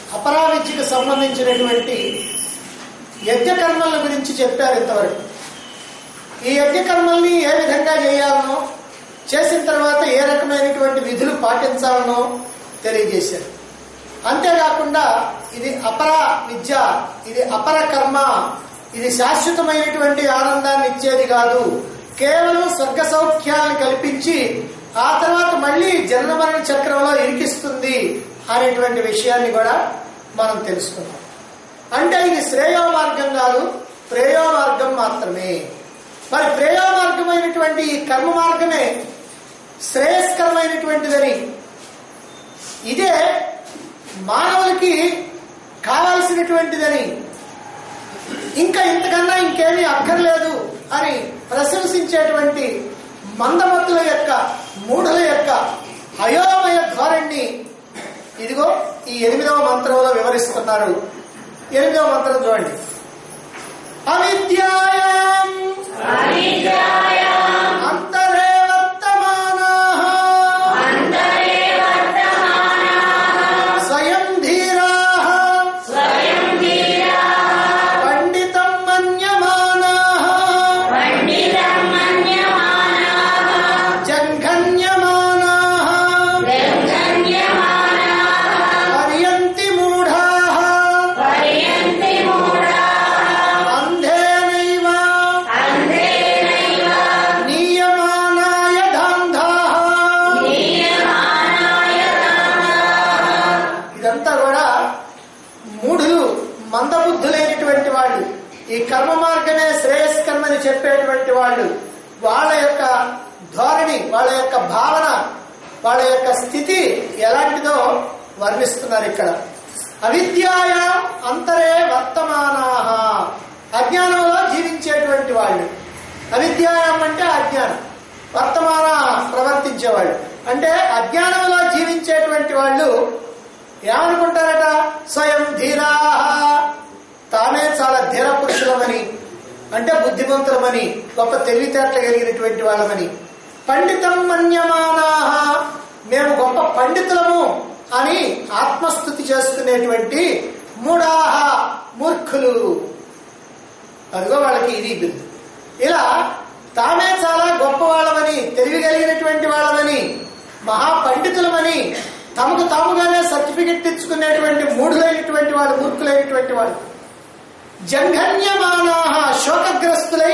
అపరా విద్యకు సంబంధించినటువంటి యజ్ఞకర్మల గురించి చెప్పారు ఇంతవరకు ఈ యజ్ఞకర్మల్ని ఏ విధంగా చేయాలనో చేసిన తర్వాత ఏ రకమైనటువంటి విధులు పాటించాలనో తెలియజేశారు అంతేకాకుండా ఇది అపర విద్య ఇది అపర కర్మ ఇది శాశ్వతమైనటువంటి ఆనందాన్ని ఇచ్చేది కాదు కేవలం స్వర్గ సౌఖ్యాలను కల్పించి ఆ తర్వాత మళ్ళీ జన్మమరణ చక్రంలో ఇరికిస్తుంది అనేటువంటి విషయాన్ని కూడా మనం తెలుసుకున్నాం అంటే ఇది శ్రేయో మార్గం కాదు ప్రేయో మార్గం మాత్రమే మరి ప్రేయో మార్గమైనటువంటి ఈ కర్మ మార్గమే శ్రేయస్కరమైనటువంటిదని ఇదే మానవులకి కావాల్సినటువంటిదని ఇంకా ఇంతకన్నా ఇంకేమీ అక్కర్లేదు అని ప్రశంసించేటువంటి మందమతుల యొక్క మూఢుల యొక్క అయోమయ ధోరణి ఇదిగో ఈ ఎనిమిదవ మంత్రంలో వివరిస్తున్నారు ఎనిమిదవ మంత్రం చూడండి అవిద్యాయాం అంతరే వర్తమానాః స్వయం ధీరాః పండితం మన్యమానాః జంఘన్యమానాః పర్యంతి మూఢాః అంధేనైవ నీయమానాయ దాంధాః ఇదంతా కూడా మూఢులు మందబుద్ధులైనటువంటి వాళ్ళు ఈ కర్మ మార్గమే శ్రేయస్కరమని చెప్పేటువంటి వాళ్ళు వాళ్ళ యొక్క ధోరణి వాళ్ళ యొక్క భావన వాళ్ళ యొక్క స్థితి ఎలాంటిదో వర్ణిస్తున్నారు ఇక్కడ అవిద్యాయ అంతరే వర్తమానాహ అజ్ఞానంలో జీవించేటువంటి వాళ్ళు అవిద్యాయం అంటే అజ్ఞానం వర్తమాన ప్రవర్తించేవాళ్ళు అంటే అజ్ఞానంలో జీవించేటువంటి వాళ్ళు ఏమనుకుంటారట స్వయం ధీరా తామే చాలా ధీర పురుషులమని అంటే బుద్ధిమంతులమని గొప్ప తెలివితేటలు కలిగినటువంటి వాళ్ళమని పండితం మన్యమానా మేము గొప్ప పండితులము అని ఆత్మస్థుతి చేసుకునేటువంటి మూఢాహ మూర్ఖులు అదిగో వాళ్ళకి ఇది బిందు ఇలా తామే చాలా గొప్ప వాళ్ళమని తెలివి కలిగినటువంటి వాళ్ళమని మహా పండితులమని తమకు తాముగానే సర్టిఫికెట్ తెచ్చుకునేటువంటి మూఢులైనటువంటి వాళ్ళు మూర్ఖులైనటువంటి వాళ్ళు జంఘన్యమానా శోకగ్రస్తులై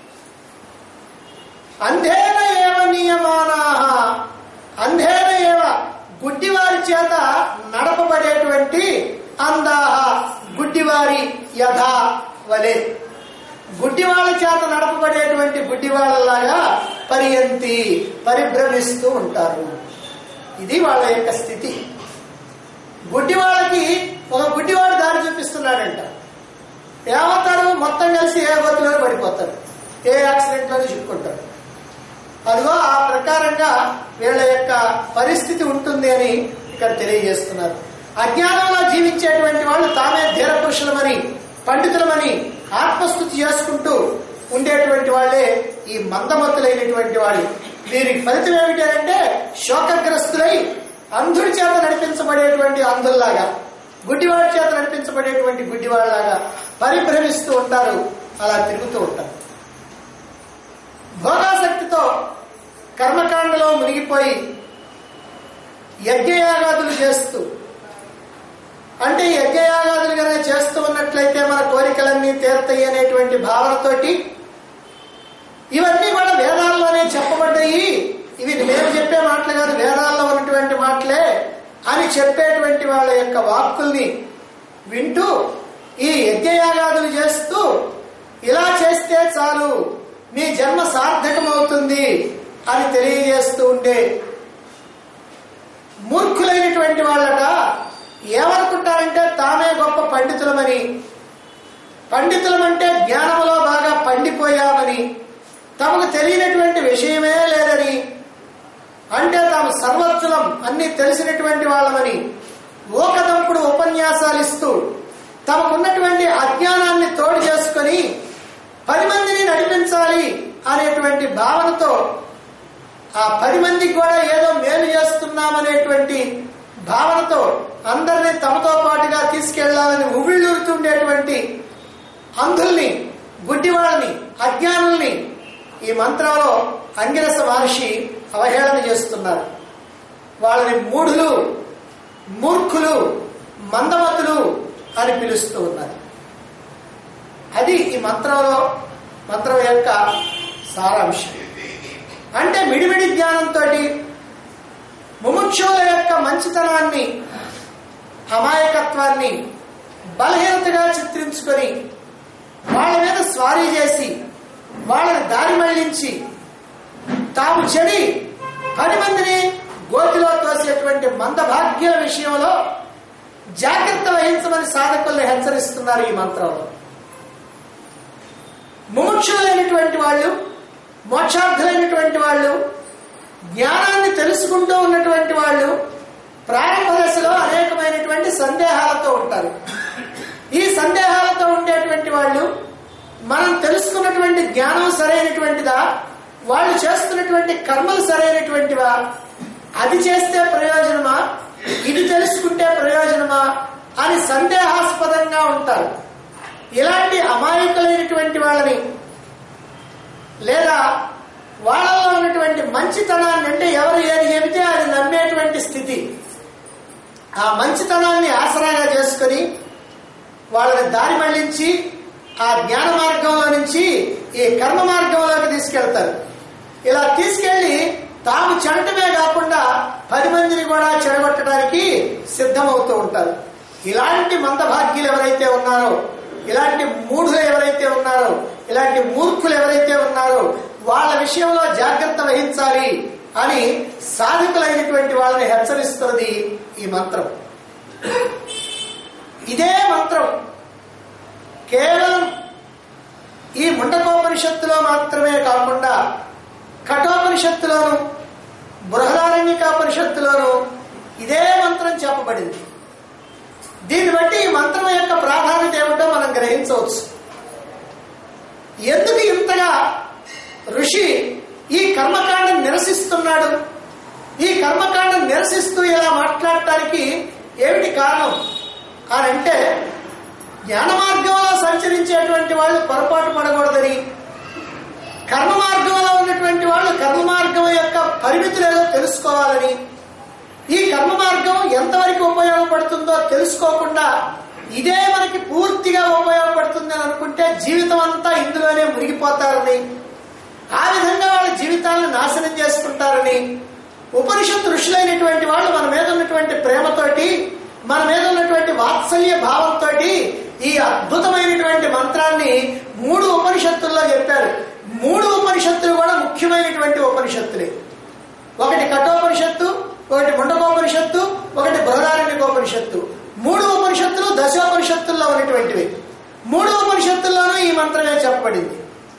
అంధేన ఏవ నియమానా అంధేన ఏవ గుడ్డివారి చేత నడపబడేటువంటి అందాహ గుడ్డివారి యథా వలే గుడ్డివాళ్ళ చేత నడపబడేటువంటి గుడ్డివాళ్ళలాగా పరియంతి పరిభ్రమిస్తూ ఉంటారు ఇది వాళ్ళ యొక్క స్థితి గుడ్డివాళ్ళకి ఒక గుడ్డివాడు దారి చూపిస్తున్నాడంట ఏమవుతారు మొత్తం కలిసి ఏ గోతులో పడిపోతారు ఏ యాక్సిడెంట్ లోనే చిక్కుకుంటారు అదిగో ఆ ప్రకారంగా వీళ్ళ యొక్క పరిస్థితి ఉంటుంది అని ఇక్కడ తెలియజేస్తున్నారు అజ్ఞానంలో జీవించేటువంటి వాళ్ళు తామే ధీర పురుషులమని పండితులమని ఆత్మస్థుతి చేసుకుంటూ ఉండేటువంటి వాళ్ళే ఈ మందమతులైనటువంటి వాళ్ళు వీరికి ఫలితం ఏమిటంటే శోకగ్రస్తులై అంధుడి చేత నడిపించబడేటువంటి అంధుల్లాగా గుడ్డివాడి చేత నడిపించబడేటువంటి గుడ్డివాళ్ళలాగా పరిభ్రమిస్తూ ఉంటారు అలా తిరుగుతూ ఉంటారు భోగాసక్తితో కర్మకాండలో మునిగిపోయి యజ్ఞయాగాదులు చేస్తూ అంటే యజ్ఞయాగాదులు కనుక చేస్తూ ఉన్నట్లయితే మన కోరికలన్నీ తీరుతాయి అనేటువంటి భావనతోటి ఇవన్నీ కూడా వేదాల్లోనే చెప్పబడ్డాయి ఇవి మేము చెప్పే మాటలు కాదు వేదాల్లో ఉన్నటువంటి మాటలే అని చెప్పేటువంటి వాళ్ళ యొక్క వాక్కుల్ని వింటూ ఈ యజ్ఞయాగాదులు చేస్తూ ఇలా చేస్తే చాలు మీ జన్మ సార్థకమవుతుంది అని తెలియజేస్తూ ఉండే మూర్ఖులైనటువంటి వాళ్ళట ఏమనుకుంటారంటే తామే గొప్ప పండితులమని పండితులమంటే జ్ఞానంలో బాగా పండిపోయామని తమకు తెలియనటువంటి విషయమే లేదని అంటే తాము సర్వత్రులం అన్ని తెలిసినటువంటి వాళ్ళమని ఓకదంపుడు ఉపన్యాసాలు ఇస్తూ తమకున్నటువంటి అజ్ఞానాన్ని తోడు చేసుకొని పది మందిని నడిపించాలి అనేటువంటి భావనతో ఆ పది మందికి కూడా ఏదో మేలు చేస్తున్నామనేటువంటి భావనతో అందరినీ తమతో పాటుగా ఉండేటువంటి అంధుల్ని గుడ్డివాళ్ళని అజ్ఞానుల్ని ఈ మంత్రంలో అంగిరస మహర్షి అవహేళన చేస్తున్నారు వాళ్ళని మూఢులు మూర్ఖులు మందమతులు అని పిలుస్తూ ఉన్నారు అది ఈ మంత్రంలో మంత్రం యొక్క సారాంశం అంటే మిడిమిడి జ్ఞానంతో ముముక్షుల యొక్క మంచితనాన్ని అమాయకత్వాన్ని బలహీనతగా చిత్రించుకొని వాళ్ళ మీద స్వారీ చేసి వాళ్ళని దారి మళ్లించి తాము చెడి పది మందిని గోతిలో తోసేటువంటి మందభాగ్యుల విషయంలో జాగ్రత్త వహించమని సాధకుల్ని హెచ్చరిస్తున్నారు ఈ మంత్రంలో ముముక్షులైనటువంటి వాళ్ళు మోక్షార్థులైనటువంటి వాళ్ళు జ్ఞానాన్ని తెలుసుకుంటూ ఉన్నటువంటి వాళ్ళు ప్రారంభ దశలో అనేకమైనటువంటి సందేహాలతో ఉంటారు ఈ సందేహాలతో ఉండేటువంటి వాళ్ళు మనం తెలుసుకున్నటువంటి జ్ఞానం సరైనటువంటిదా వాళ్ళు చేస్తున్నటువంటి కర్మలు సరైనటువంటివా అది చేస్తే ప్రయోజనమా ఇది తెలుసుకుంటే ప్రయోజనమా అని సందేహాస్పదంగా ఉంటారు ఇలాంటి అమాయకులైనటువంటి వాళ్ళని లేదా వాళ్ళలో ఉన్నటువంటి మంచితనాన్ని అంటే ఎవరు ఏది చెబితే అది నమ్మేటువంటి స్థితి ఆ మంచితనాన్ని ఆసరాగా చేసుకొని వాళ్ళని దారి మళ్లించి ఆ జ్ఞాన మార్గంలో నుంచి ఈ కర్మ మార్గంలోకి తీసుకెళ్తారు ఇలా తీసుకెళ్లి తాము చెడటమే కాకుండా పది మందిని కూడా చెడగొట్టడానికి సిద్ధమవుతూ ఉంటారు ఇలాంటి మందభాగ్యులు ఎవరైతే ఉన్నారో ఇలాంటి మూఢులు ఎవరైతే ఉన్నారో ఇలాంటి మూర్ఖులు ఎవరైతే ఉన్నారో వాళ్ళ విషయంలో జాగ్రత్త వహించాలి అని సాధకులైనటువంటి వాళ్ళని హెచ్చరిస్తున్నది ఈ మంత్రం ఇదే మంత్రం కేవలం ఈ ముండకోపనిషత్తులో మాత్రమే కాకుండా కఠోపనిషత్తులోను బృహదారణ్యకోపనిషత్తులోను ఇదే మంత్రం చెప్పబడింది దీన్ని బట్టి ఈ మంత్రం యొక్క ప్రాధాన్యత ఏమిటో మనం గ్రహించవచ్చు ఎందుకు ఇంతగా ఋషి ఈ కర్మకాండం నిరసిస్తున్నాడు ఈ కర్మకాండం నిరసిస్తూ ఇలా మాట్లాడటానికి ఏమిటి కారణం అని అంటే జ్ఞాన మార్గంలో సంచరించేటువంటి వాళ్ళు పొరపాటు పడకూడదని కర్మ మార్గంలో ఉన్నటువంటి వాళ్ళు కర్మ మార్గం యొక్క పరిమితులు ఏదో తెలుసుకోవాలని ఈ కర్మ మార్గం ఎంతవరకు ఉపయోగపడుతుందో తెలుసుకోకుండా ఇదే మనకి పూర్తిగా ఉపయోగపడుతుందని అనుకుంటే జీవితం అంతా ఇందులోనే మునిగిపోతారని ఆ విధంగా వాళ్ళ జీవితాలను నాశనం చేసుకుంటారని ఉపనిషత్తు ఋషులైనటువంటి వాళ్ళు మన మీద ఉన్నటువంటి ప్రేమతోటి మన మీద ఉన్నటువంటి వాత్సల్య భావంతో ఈ అద్భుతమైనటువంటి మంత్రాన్ని మూడు ఉపనిషత్తుల్లో చెప్పారు మూడు ఉపనిషత్తులు కూడా ముఖ్యమైనటువంటి ఉపనిషత్తులే ఒకటి కఠోపనిషత్తు ఒకటి ముండకోపనిషత్తు ఒకటి బృహదారణ్యకోపనిషత్తు మూడు ఉపనిషత్తులు దశోపనిషత్తుల్లో ఉన్నటువంటివి మూడు ఉపనిషత్తుల్లోనూ ఈ మంత్రమే చెప్పబడింది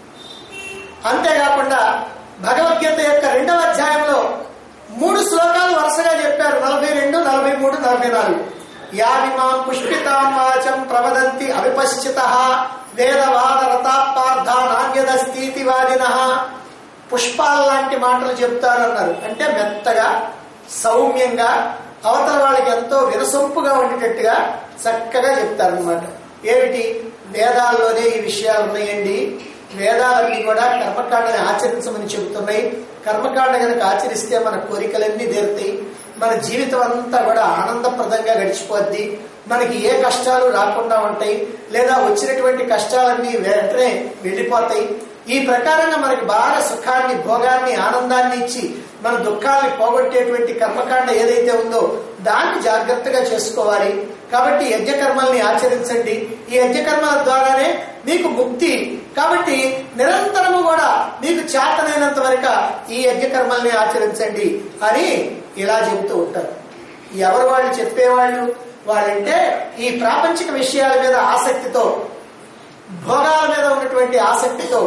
అంతేకాకుండా భగవద్గీత యొక్క రెండవ అధ్యాయంలో మూడు శ్లోకాలు వరుసగా చెప్పారు నలభై రెండు నలభై మూడు నలభై నాలుగు యావిమాం పుష్పితాం వాచం ప్రవదంతి అవిపశ్చిత వేదవాద రథాపార్థ నాణ్యదస్థితి వాదిన పుష్పాల లాంటి మాటలు చెప్తారన్నారు అంటే మెత్తగా సౌమ్యంగా అవతల వాళ్ళకి ఎంతో వినసొంపుగా ఉండేటట్టుగా చక్కగా చెప్తారనమాట ఏమిటి వేదాల్లోనే ఈ విషయాలు ఉన్నాయండి వేదాలన్నీ కూడా కర్మకాండని ఆచరించమని చెబుతున్నాయి కర్మకాండ కనుక ఆచరిస్తే మన కోరికలన్నీ తీరుతాయి మన జీవితం అంతా కూడా ఆనందప్రదంగా గడిచిపోద్ది మనకి ఏ కష్టాలు రాకుండా ఉంటాయి లేదా వచ్చినటువంటి కష్టాలన్నీ వెంటనే వెళ్ళిపోతాయి ఈ ప్రకారంగా మనకి బాగా సుఖాన్ని భోగాన్ని ఆనందాన్ని ఇచ్చి మన దుఃఖాన్ని పోగొట్టేటువంటి కర్మకాండ ఏదైతే ఉందో దాన్ని జాగ్రత్తగా చేసుకోవాలి కాబట్టి యజ్ఞకర్మల్ని ఆచరించండి ఈ యజ్ఞకర్మల ద్వారానే మీకు ముక్తి కాబట్టి నిరంతరము కూడా మీకు చేతనైనంత వరకు ఈ యజ్ఞకర్మల్ని ఆచరించండి అని ఇలా చెబుతూ ఉంటారు ఎవరు వాళ్ళు చెప్పేవాళ్ళు వాళ్ళంటే ఈ ప్రాపంచిక విషయాల మీద ఆసక్తితో భోగాల మీద ఉన్నటువంటి ఆసక్తితో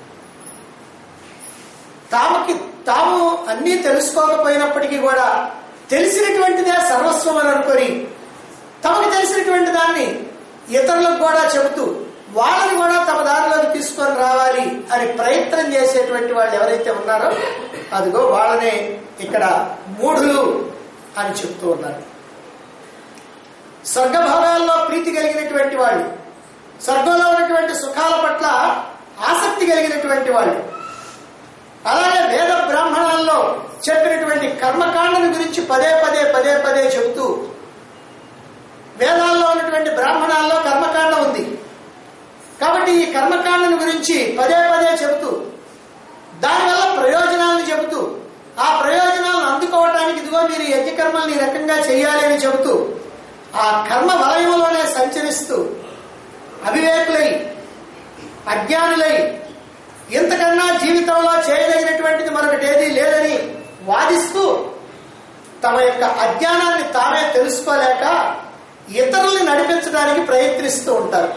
తాముకి తాము అన్నీ తెలుసుకోకపోయినప్పటికీ కూడా తెలిసినటువంటిదే సర్వస్వం అని అనుకొని తమకు తెలిసినటువంటి దాన్ని ఇతరులకు కూడా చెబుతూ వాళ్ళని కూడా తమ దారిలోకి తీసుకొని రావాలి అని ప్రయత్నం చేసేటువంటి వాళ్ళు ఎవరైతే ఉన్నారో అదిగో వాళ్ళనే ఇక్కడ మూఢులు అని చెప్తూ ఉన్నారు స్వర్గభోగాల్లో ప్రీతి కలిగినటువంటి వాళ్ళు స్వర్గంలో ఉన్నటువంటి సుఖాల పట్ల ఆసక్తి కలిగినటువంటి వాళ్ళు అలాగే వేద బ్రాహ్మణాల్లో చెప్పినటువంటి కర్మకాండను గురించి పదే పదే పదే పదే చెబుతూ వేదాల్లో ఉన్నటువంటి బ్రాహ్మణాల్లో కర్మకాండ ఉంది కాబట్టి ఈ కర్మకాండను గురించి పదే పదే చెబుతూ దానివల్ల ప్రయోజనాలను చెబుతూ ఆ ప్రయోజనాలను అందుకోవటానికి ఇదిగో మీరు యజ్ఞకర్మల్ని ఈ రకంగా చేయాలి అని చెబుతూ ఆ కర్మ వలయంలోనే సంచరిస్తూ అవివేకులై అజ్ఞానులై ఇంతకన్నా జీవితంలో చేయదగినటువంటిది మరొకటి ఏదీ లేదని వాదిస్తూ తమ యొక్క అజ్ఞానాన్ని తామే తెలుసుకోలేక ఇతరుల్ని నడిపించడానికి ప్రయత్నిస్తూ ఉంటారు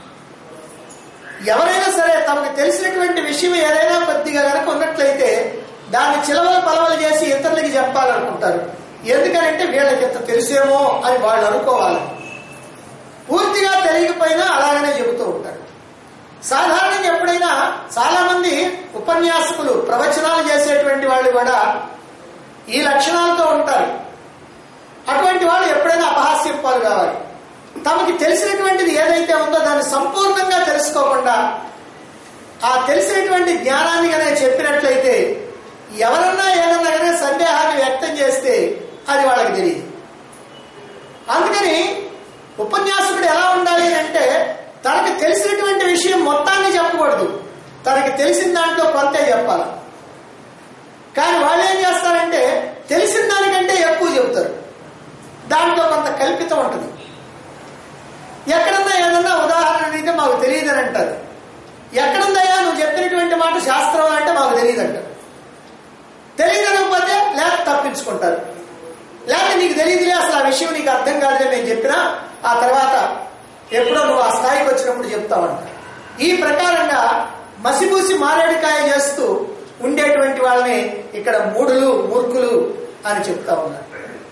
ఎవరైనా సరే తమకు తెలిసినటువంటి విషయం ఏదైనా కొద్దిగా కనుక ఉన్నట్లయితే దాన్ని చిలవలు పలవలు చేసి ఇతరులకి చెప్పాలనుకుంటారు ఎందుకనంటే వీళ్ళకి ఇంత తెలిసేమో అని వాళ్ళు అనుకోవాలి పూర్తిగా తెలియకపోయినా అలాగనే చెబుతూ ఉంటారు సాధారణంగా ఎప్పుడైనా చాలా మంది ఉపన్యాసకులు ప్రవచనాలు చేసేటువంటి వాళ్ళు కూడా ఈ లక్షణాలతో ఉంటారు అటువంటి వాళ్ళు ఎప్పుడైనా అపహాస్యం పాలు కావాలి తమకి తెలిసినటువంటిది ఏదైతే ఉందో దాన్ని సంపూర్ణంగా తెలుసుకోకుండా ఆ తెలిసినటువంటి జ్ఞానాన్ని కనుక చెప్పినట్లయితే ఎవరన్నా ఏదన్నా కనుక సందేహాన్ని వ్యక్తం చేస్తే అది వాళ్ళకి తెలియదు అందుకని ఉపన్యాసకుడు ఎలా ఉండాలి అంటే తనకు తెలిసినటువంటి విషయం మొత్తాన్ని చెప్పకూడదు తనకి తెలిసిన దాంట్లో కొంతే చెప్పాలి కానీ వాళ్ళు ఏం చేస్తారంటే తెలిసిన దానికంటే ఎక్కువ చెబుతారు దాంట్లో కొంత కల్పితం ఉంటుంది ఎక్కడన్నా ఏదన్నా ఉదాహరణ అయితే మాకు తెలియదని అంటారు ఎక్కడుందయ్యా నువ్వు చెప్పినటువంటి మాట శాస్త్రం అంటే మాకు తెలియదు అంటారు తెలియదనకపోతే లేక తప్పించుకుంటారు లేక నీకు తెలియదులే అసలు ఆ విషయం నీకు అర్థం కాదులే నేను చెప్పినా ఆ తర్వాత ఎప్పుడో నువ్వు ఆ స్థాయికి వచ్చినప్పుడు చెప్తావంట ఈ ప్రకారంగా మసిపూసి మారేడుకాయ చేస్తూ ఉండేటువంటి వాళ్ళని ఇక్కడ మూడులు మూర్ఖులు అని చెప్తా ఉన్నారు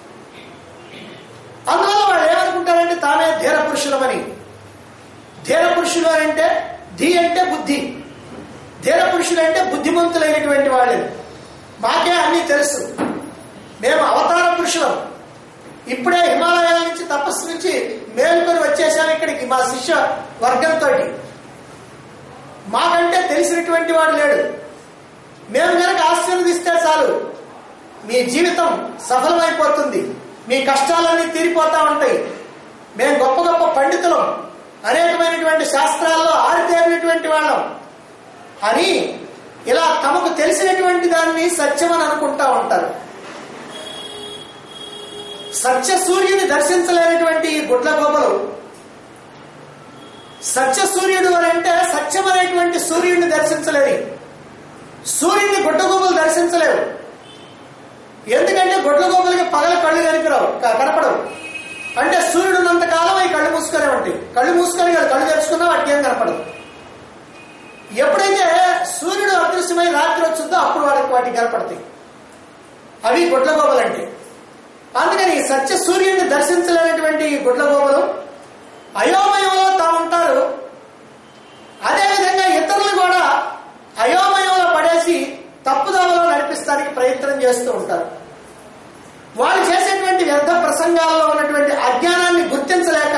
అందువల్ల వాళ్ళు ఏమనుకుంటారంటే తామే ధీర పురుషులమని ధీర పురుషులు అని అంటే ధీ అంటే బుద్ధి ధీర పురుషులు అంటే బుద్ధిమంతులైనటువంటి వాళ్ళు మాకే అన్నీ తెలుసు మేము అవతార పురుషులం ఇప్పుడే హిమాలయాల నుంచి తపస్సు నుంచి మేలుకొని వచ్చేసాం ఇక్కడికి మా శిష్య వర్గంతో మాకంటే తెలిసినటువంటి వాడు లేడు మేము కనుక ఆశీర్వదిస్తే చాలు మీ జీవితం సఫలమైపోతుంది మీ కష్టాలన్నీ తీరిపోతా ఉంటాయి మేము గొప్ప గొప్ప పండితులం అనేకమైనటువంటి శాస్త్రాల్లో ఆరితేరినటువంటి వాళ్ళం అని ఇలా తమకు తెలిసినటువంటి దాన్ని సత్యమని అనుకుంటా ఉంటారు సత్య సూర్యుని దర్శించలేనటువంటి ఈ గుడ్ల గోపలు సత్య సూర్యుడు అని అంటే సత్యం అనేటువంటి సూర్యుడిని దర్శించలేని సూర్యుడిని గుడ్డగోపులు దర్శించలేవు ఎందుకంటే గుడ్లగోపులకి పగల కళ్ళు కనిపిరావు క- కనపడవు అంటే సూర్యుడు ఉన్నంత కాలం అవి కళ్ళు మూసుకొనే ఉంటాయి కళ్ళు మూసుకొని కాదు కళ్ళు తెరుచుకున్నా వాటికి ఏం కనపడదు ఎప్పుడైతే సూర్యుడు అదృశ్యమై రాత్రి వచ్చిందో అప్పుడు వాడికి వాటికి కనపడతాయి అవి గుడ్లగోపలు అంటే అందుకని ఈ సత్య సూర్యుడిని దర్శించలేనటువంటి ఈ గుడ్లగోపలు అయోమయంలో తాముంటారు అదేవిధంగా ఇతరులు కూడా అయోమయంలో పడేసి తప్పుదోవలో నడిపిస్తానికి ప్రయత్నం చేస్తూ ఉంటారు వాళ్ళు చేసేటువంటి వ్యర్థ ప్రసంగాల్లో ఉన్నటువంటి అజ్ఞానాన్ని గుర్తించలేక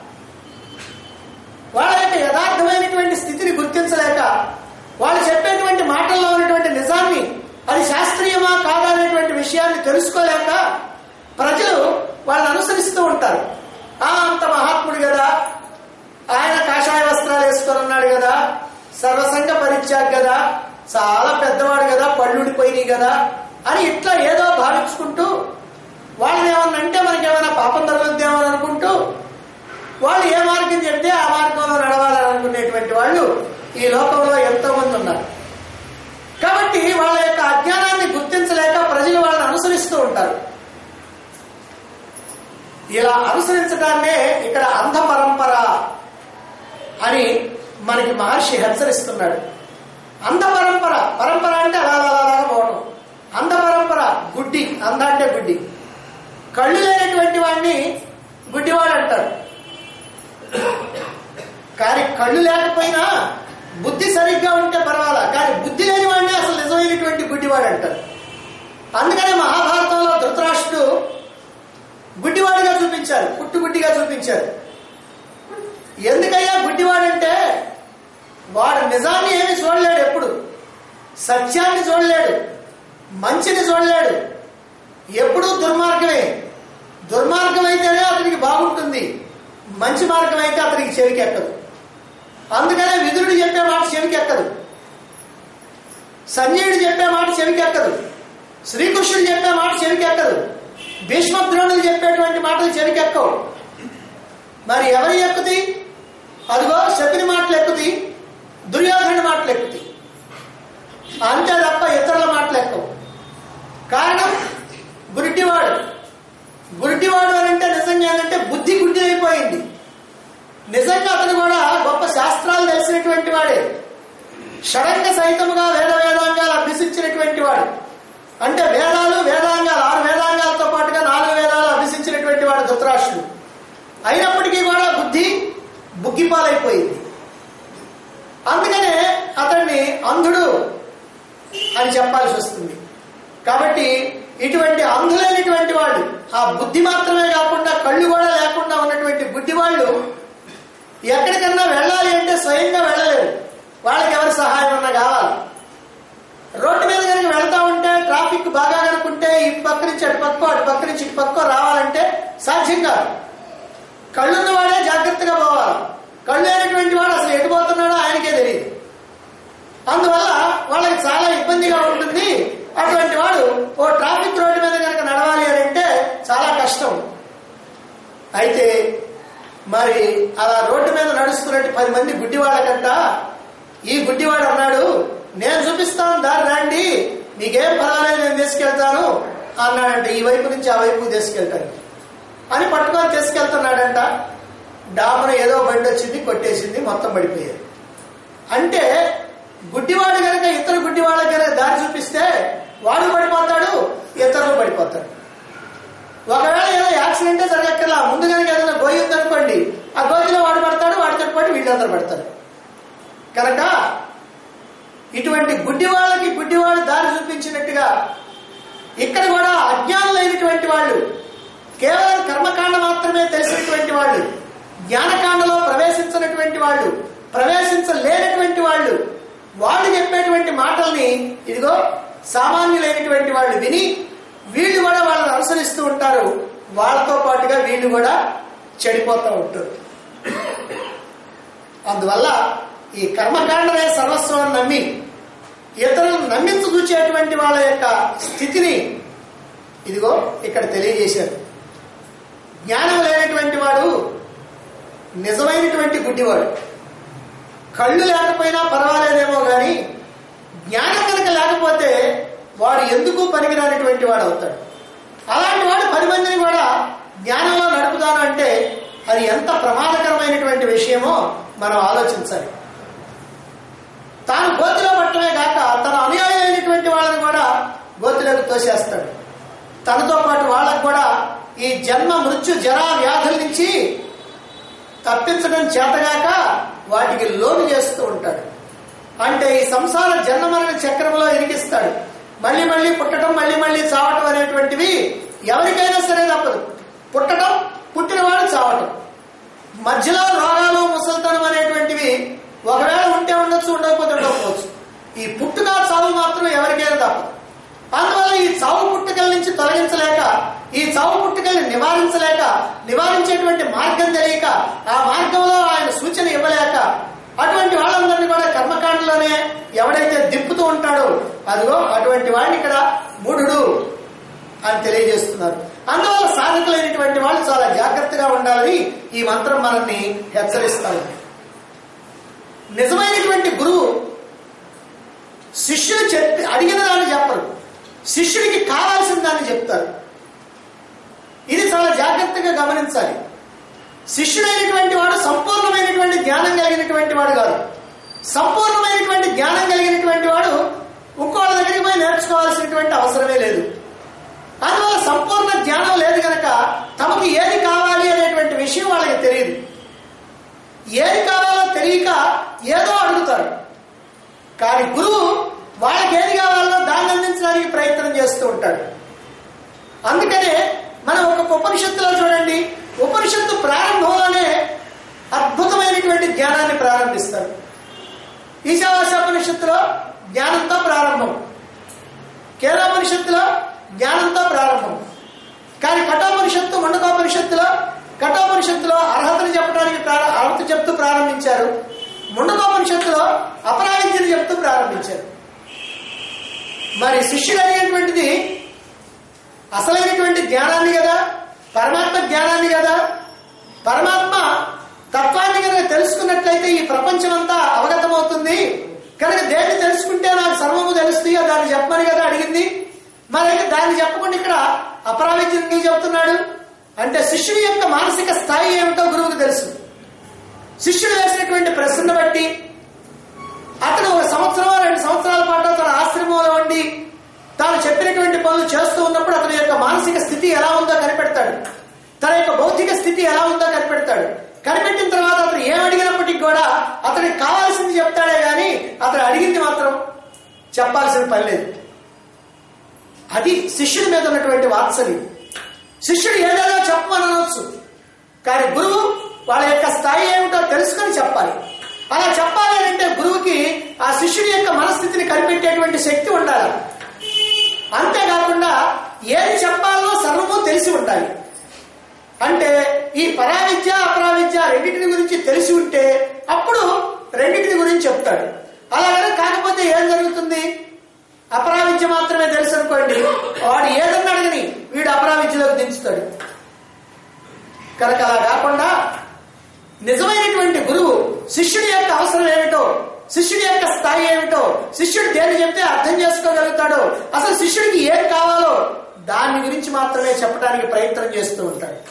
వాళ్ళ యొక్క యథార్థమైనటువంటి స్థితిని గుర్తించలేక వాళ్ళు చెప్పేటువంటి మాటల్లో ఉన్నటువంటి నిజాన్ని అది శాస్త్రీయమా కాదా అనేటువంటి విషయాన్ని తెలుసుకోలేక ప్రజలు వాళ్ళని అనుసరిస్తూ ఉంటారు ఆ అంత మహాత్ముడు కదా ఆయన కాషాయ వస్త్రాలు వేసుకొని ఉన్నాడు కదా సర్వసంగ పరిత్యాగ్ కదా చాలా పెద్దవాడు కదా పళ్ళుడిపోయినాయి కదా అని ఇట్లా ఏదో భావించుకుంటూ వాళ్ళని ఏమన్నా అంటే మనకేమైనా పాపం తగులుద్దేమో అని అనుకుంటూ వాళ్ళు ఏ మార్గం చెప్తే ఆ మార్గంలో నడవాలని అనుకునేటువంటి వాళ్ళు ఈ లోకంలో ఎంతో మంది ఉన్నారు కాబట్టి వాళ్ళ యొక్క అజ్ఞానాన్ని గుర్తించలేక ప్రజలు వాళ్ళని అనుసరిస్తూ ఉంటారు ఇలా అనుసరించడాన్నే ఇక్కడ అంధ పరంపర అని మనకి మహర్షి హెచ్చరిస్తున్నాడు అంధ పరంపర పరంపర అంటే అలా అలా అలాగా పోవడం అంధ పరంపర గుడ్డి అంధ అంటే గుడ్డి కళ్ళు లేనటువంటి వాడిని గుడ్డివాడు అంటారు కానీ కళ్ళు లేకపోయినా బుద్ధి సరిగ్గా ఉంటే పర్వాలా కానీ బుద్ధి లేని వాడిని అసలు నిజమైనటువంటి గుడ్డివాడు అంటారు అందుకనే మహాభారతంలో ధృతరాష్ట్రుడు గుడ్డివాడిగా చూపించారు పుట్టు గుడ్డిగా చూపించారు ఎందుకయ్యా గుడ్డివాడంటే వాడు నిజాన్ని ఏమి చూడలేడు ఎప్పుడు సత్యాన్ని చూడలేడు మంచిని చూడలేడు ఎప్పుడూ దుర్మార్గమే దుర్మార్గం అయితేనే అతనికి బాగుంటుంది మంచి మార్గం అయితే అతనికి చెవికి ఎక్కదు అందుకనే విదురుడు చెప్పే మాట చెవికి ఎక్కదు సంజయుడు చెప్పే మాట చెవికి ఎక్కదు శ్రీకృష్ణుడు చెప్పే మాట చెవికి ఎక్కదు భీష్మద్రోణులు చెప్పేటువంటి మాటలు చెవికి ఎక్కవు మరి ఎవరి ఎక్కుతి అదిగో శకుని మాటలు ఎక్కుతి దుర్యోధనుడి మాటలు ఎక్కుతి అంతే తప్ప ఇతరుల మాటలు ఎక్కవు కారణం గురిటివాడు గురిటివాడు అని అంటే నిజంగా ఏంటంటే బుద్ధి గుడ్డి అయిపోయింది నిజంగా అతను కూడా గొప్ప శాస్త్రాలు తెలిసినటువంటి వాడే షడంగ సహితముగా వేద వేదాంగాలు అభ్యసించినటువంటి వాడు అంటే వేదాలు వేదాంగాలు ఆరు వేదాంగాలతో పాటుగా నాలుగు వేదాలు అభ్యసించినటువంటి వాడు ధృతరాష్ట్రుడు అయినప్పటికీ కూడా బుద్ధి బుగ్గిపాలైపోయింది అందుకనే అతన్ని అంధుడు అని చెప్పాల్సి వస్తుంది కాబట్టి ఇటువంటి అంధులైనటువంటి వాళ్ళు ఆ బుద్ధి మాత్రమే కాకుండా కళ్ళు కూడా లేకుండా ఉన్నటువంటి బుద్ధి వాళ్ళు ఎక్కడికన్నా వెళ్ళాలి అంటే స్వయంగా వెళ్ళలేరు వాళ్ళకి ఎవరి సహాయం అన్నా కావాలి రోడ్డు మీద కనుక వెళ్తా ఉంటే ట్రాఫిక్ బాగా కనుకుంటే ఇటు పక్క నుంచి అటు పక్క అటు పక్క నుంచి ఇటు పక్క రావాలంటే సాధ్యం కాదు కళ్ళున్న వాడే జాగ్రత్తగా పోవాలి కళ్ళు లేనటువంటి వాడు అసలు ఎటు పోతున్నాడో ఆయనకే తెలియదు అందువల్ల వాళ్ళకి చాలా ఇబ్బందిగా ఉంటుంది అటువంటి వాడు ఓ ట్రాఫిక్ రోడ్డు మీద కనుక నడవాలి అని అంటే చాలా కష్టం అయితే మరి అలా రోడ్డు మీద నడుస్తున్నట్టు పది మంది గుడ్డివాళ్ళకంట ఈ గుడ్డివాడు అన్నాడు నేను చూపిస్తాను దారి రండి మీకేం పర్వాలేదు నేను తీసుకెళ్తాను అన్నాడంట ఈ వైపు నుంచి ఆ వైపు తీసుకెళ్తాను అని పట్టుకొని తీసుకెళ్తున్నాడంట డామున ఏదో బండి వచ్చింది కొట్టేసింది మొత్తం పడిపోయారు అంటే గుడ్డివాడు కనుక ఇతర గుడ్డివాళ్ళకి కనుక దారి చూపిస్తే వాడు పడిపోతాడు ఇతరులు పడిపోతాడు ఒకవేళ ఏదో యాక్సిడెంటే జరగక్కర్లా ముందు కనుక ఏదైనా గోయి ఉందనుకోండి ఆ గోయిలో వాడు పడతాడు వాడితో పాటు వీళ్ళందరూ పడతారు కనుక ఇటువంటి గుడ్డి వాళ్ళకి గుడ్డివాడు దారి చూపించినట్టుగా ఇక్కడ కూడా అజ్ఞానులైనటువంటి వాళ్ళు కేవలం కర్మకాండ మాత్రమే తెలిసినటువంటి వాళ్ళు జ్ఞానకాండలో ప్రవేశించినటువంటి వాళ్ళు ప్రవేశించలేనటువంటి వాళ్ళు వాళ్ళు చెప్పేటువంటి మాటల్ని ఇదిగో సామాన్యులైనటువంటి వాళ్ళు విని వీళ్ళు కూడా వాళ్ళని అనుసరిస్తూ ఉంటారు వాళ్ళతో పాటుగా వీళ్ళు కూడా చెడిపోతూ ఉంటారు అందువల్ల ఈ కర్మకాండనే సర్వస్వం అని నమ్మి ఇతరులను నమ్మించు చూచేటువంటి వాళ్ళ యొక్క స్థితిని ఇదిగో ఇక్కడ తెలియజేశారు జ్ఞానం లేనటువంటి వాడు నిజమైనటువంటి గుడ్డివాడు కళ్ళు లేకపోయినా పర్వాలేదేమో కానీ జ్ఞానం కనుక లేకపోతే వాడు ఎందుకు పనికిరానటువంటి వాడు అవుతాడు అలాంటి వాడు పది మందిని కూడా జ్ఞానంలో నడుపుతాను అంటే అది ఎంత ప్రమాదకరమైనటువంటి విషయమో మనం ఆలోచించాలి తాను గోతిలో పట్టమే కాక తన అనుయాయులైనటువంటి వాళ్ళని కూడా గోతిలోకి తోసేస్తాడు తనతో పాటు వాళ్ళకు కూడా ఈ జన్మ మృత్యు జరా వ్యాధుల నుంచి తప్పించడం చేతగాక వాటికి లోను చేస్తూ ఉంటాడు అంటే ఈ సంసార జన్మమరణ చక్రంలో ఇరికిస్తాడు మళ్ళీ మళ్ళీ పుట్టడం మళ్ళీ మళ్ళీ చావటం అనేటువంటివి ఎవరికైనా సరే తప్పదు పుట్టడం పుట్టినవాడు చావటం మధ్యలో రోగాలు ముసలితనం అనేటువంటివి ఒకవేళ ఉంటే ఉండొచ్చు ఉండకపోతే ఉండకపోవచ్చు ఈ పుట్టుక చావు మాత్రం ఎవరికైనా తప్పదు అందువల్ల ఈ చావు పుట్టుకల నుంచి తొలగించలేక ఈ చావు పుట్టుకల్ని నివారించలేక నివారించేటువంటి మార్గం తెలియక ఆ మార్గంలో ఆయన సూచన ఇవ్వలేక అటువంటి వాళ్ళందరినీ కూడా కర్మకాండలోనే ఎవడైతే దిప్పుతూ ఉంటాడో అదిగో అటువంటి వాడిని ఇక్కడ మూఢుడు అని తెలియజేస్తున్నారు అందువల్ల సాధకులైనటువంటి వాళ్ళు చాలా జాగ్రత్తగా ఉండాలని ఈ మంత్రం మనల్ని హెచ్చరిస్తారు నిజమైనటువంటి గురువు శిష్యుడు చెప్పి అడిగిన దాన్ని చెప్పరు శిష్యుడికి కావాల్సిన దాన్ని చెప్తారు ఇది చాలా జాగ్రత్తగా గమనించాలి శిష్యుడైనటువంటి వాడు సంపూర్ణమైనటువంటి జ్ఞానం కలిగినటువంటి వాడు కాదు సంపూర్ణమైనటువంటి జ్ఞానం కలిగినటువంటి వాడు ఇంకోళ్ళ దగ్గరికి పోయి నేర్చుకోవాల్సినటువంటి అవసరమే లేదు అందువల్ల సంపూర్ణ జ్ఞానం లేదు కనుక తమకు ఏది కావాలి అనేటువంటి విషయం వాళ్ళకి తెలియదు ఏది కావాలో తెలియక ఏదో అడుగుతారు కానీ గురువు వాళ్ళకి ఏది కావాలో దాన్ని అందించడానికి ప్రయత్నం చేస్తూ ఉంటాడు అందుకనే మనం ఒక ఉపనిషత్తులో చూడండి ఉపనిషత్తు ప్రారంభంలోనే అద్భుతమైనటువంటి జ్ఞానాన్ని ప్రారంభిస్తారు ఈశావాస్యోపనిషత్తులో జ్ఞానంతో ప్రారంభం కేలోపనిషత్తులో జ్ఞానంతో ప్రారంభం కానీ కఠోపనిషత్తు ముండకోపనిషత్తులో కఠోపనిషత్తులో అర్హతను చెప్పడానికి ప్రార- అర్హత చెప్తూ ప్రారంభించారు ముండకోపనిషత్తులో అపరావిద్యను చెప్తూ ప్రారంభించారు మరి శిష్యుడు అనేటువంటిది అసలైనటువంటి జ్ఞానాన్ని కదా పరమాత్మ జ్ఞానాన్ని కదా పరమాత్మ తత్వాన్ని కనుక తెలుసుకున్నట్లయితే ఈ ప్రపంచం అంతా అవగతమవుతుంది కనుక దేన్ని తెలుసుకుంటే నాకు సర్వము తెలుస్తాయో దాన్ని చెప్పమని కదా అడిగింది మరి దాన్ని చెప్పకుండా ఇక్కడ అపరావిద్యం ఎందుకు చెప్తున్నాడు అంటే శిష్యుడి యొక్క మానసిక స్థాయి ఏమిటో గురువుకు తెలుసు శిష్యుడు వేసినటువంటి ప్రశ్న బట్టి అతను ఒక సంవత్సరం రెండు సంవత్సరాల పాటు తన ఆశ్రమంలో ఉండి తాను చెప్పినటువంటి పనులు చేస్తూ ఉన్నప్పుడు అతని యొక్క మానసిక స్థితి ఎలా ఉందో కనిపెడతాడు తన యొక్క భౌతిక స్థితి ఎలా ఉందో కనిపెడతాడు కనిపెట్టిన తర్వాత అతను ఏం అడిగినప్పటికీ కూడా అతనికి కావాల్సింది చెప్తాడే గాని అతను అడిగింది మాత్రం చెప్పాల్సిన పని లేదు అది శిష్యుడి మీద ఉన్నటువంటి వాత్సల్యం శిష్యుడు ఏదేదో చెప్పమని అనవచ్చు కానీ గురువు వాళ్ళ యొక్క స్థాయి ఏమిటో తెలుసుకొని చెప్పాలి అలా చెప్పాలి అంటే గురువుకి ఆ శిష్యుడి యొక్క మనస్థితిని కనిపెట్టేటువంటి శక్తి ఉండాలి అంతేకాకుండా ఏది చెప్పాలో సర్వము తెలిసి ఉండాలి అంటే ఈ పరావిద్య అపరావిద్య రెండింటిని గురించి తెలిసి ఉంటే అప్పుడు రెండింటిని గురించి చెప్తాడు అలాగనే కాకపోతే ఏం జరుగుతుంది అపరావిద్య మాత్రమే తెలుసు అనుకోండి వాడు ఏదన్నా అడగని వీడు అపరావిద్యలోకి దించుతాడు కనుక అలా కాకుండా నిజమైనటువంటి గురువు శిష్యుడి యొక్క అవసరం ఏమిటో శిష్యుడి యొక్క స్థాయి ఏమిటో శిష్యుడు దేని చెప్తే అర్థం చేసుకోగలుగుతాడో అసలు శిష్యుడికి ఏం కావాలో దాని గురించి మాత్రమే చెప్పడానికి ప్రయత్నం చేస్తూ ఉంటాడు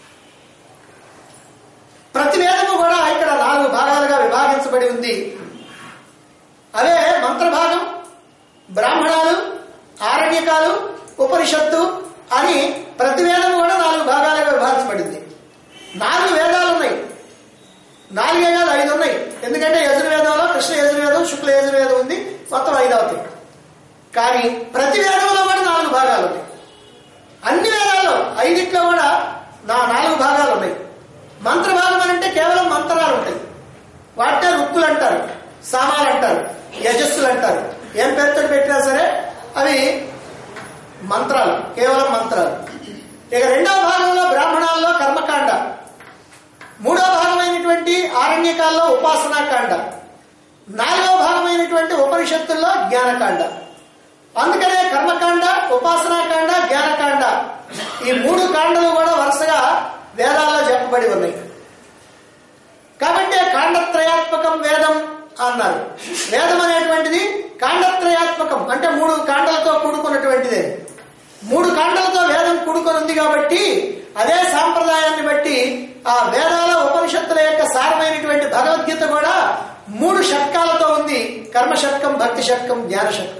ప్రతి వేదము కూడా ఇక్కడ నాలుగు భాగాలుగా విభాగించబడి ఉంది అవే మంత్రభాగం బ్రాహ్మణాలు ఆరణ్యకాలు ఉపనిషత్తు అని ప్రతి వేదము కూడా నాలుగు భాగాలుగా విభాగించబడింది నాలుగు వేదాలు ఉన్నాయి నాలుగే కాదు ఐదు ఉన్నాయి ఎందుకంటే యజుర్వేదంలో కృష్ణ యజుర్వేదం శుక్ల యజుర్వేదం ఉంది మొత్తం ఐదు అవుతాయి కానీ ప్రతి వేదంలో కూడా నాలుగు భాగాలు ఉన్నాయి అన్ని వేదాల్లో ఐదిట్లో కూడా నా నాలుగు భాగాలు ఉన్నాయి మంత్ర భాగం అని అంటే కేవలం మంత్రాలు ఉంటాయి వాటినే రుక్కులు అంటారు సామాలు అంటారు యజస్సులు అంటారు ఏం పేరుతో పెట్టినా సరే అవి మంత్రాలు కేవలం మంత్రాలు ఇక రెండవ భాగంలో బ్రాహ్మణాల్లో కర్మకాండ మూడో భాగమైనటువంటి ఆరణ్యకాల్లో ఉపాసనాకాండ నాలుగో భాగమైనటువంటి ఉపనిషత్తుల్లో జ్ఞానకాండ అందుకనే కర్మకాండ ఉపాసనాకాండ జ్ఞానకాండ ఈ మూడు కాండలు కూడా వరుసగా వేదాల్లో చెప్పబడి ఉన్నాయి కాబట్టి కాండత్రయాత్మకం వేదం అన్నారు వేదం అనేటువంటిది కాండత్రయాత్మకం అంటే మూడు కాండలతో కూడుకున్నటువంటిదే మూడు కాండలతో వేదం కూడుకొని ఉంది కాబట్టి అదే సాంప్రదాయాన్ని బట్టి ఆ వేదాల ఉపనిషత్తుల యొక్క సారమైనటువంటి భగవద్గీత కూడా మూడు షట్కాలతో ఉంది కర్మ షట్కం భక్తి షట్కం జ్ఞాన షట్కం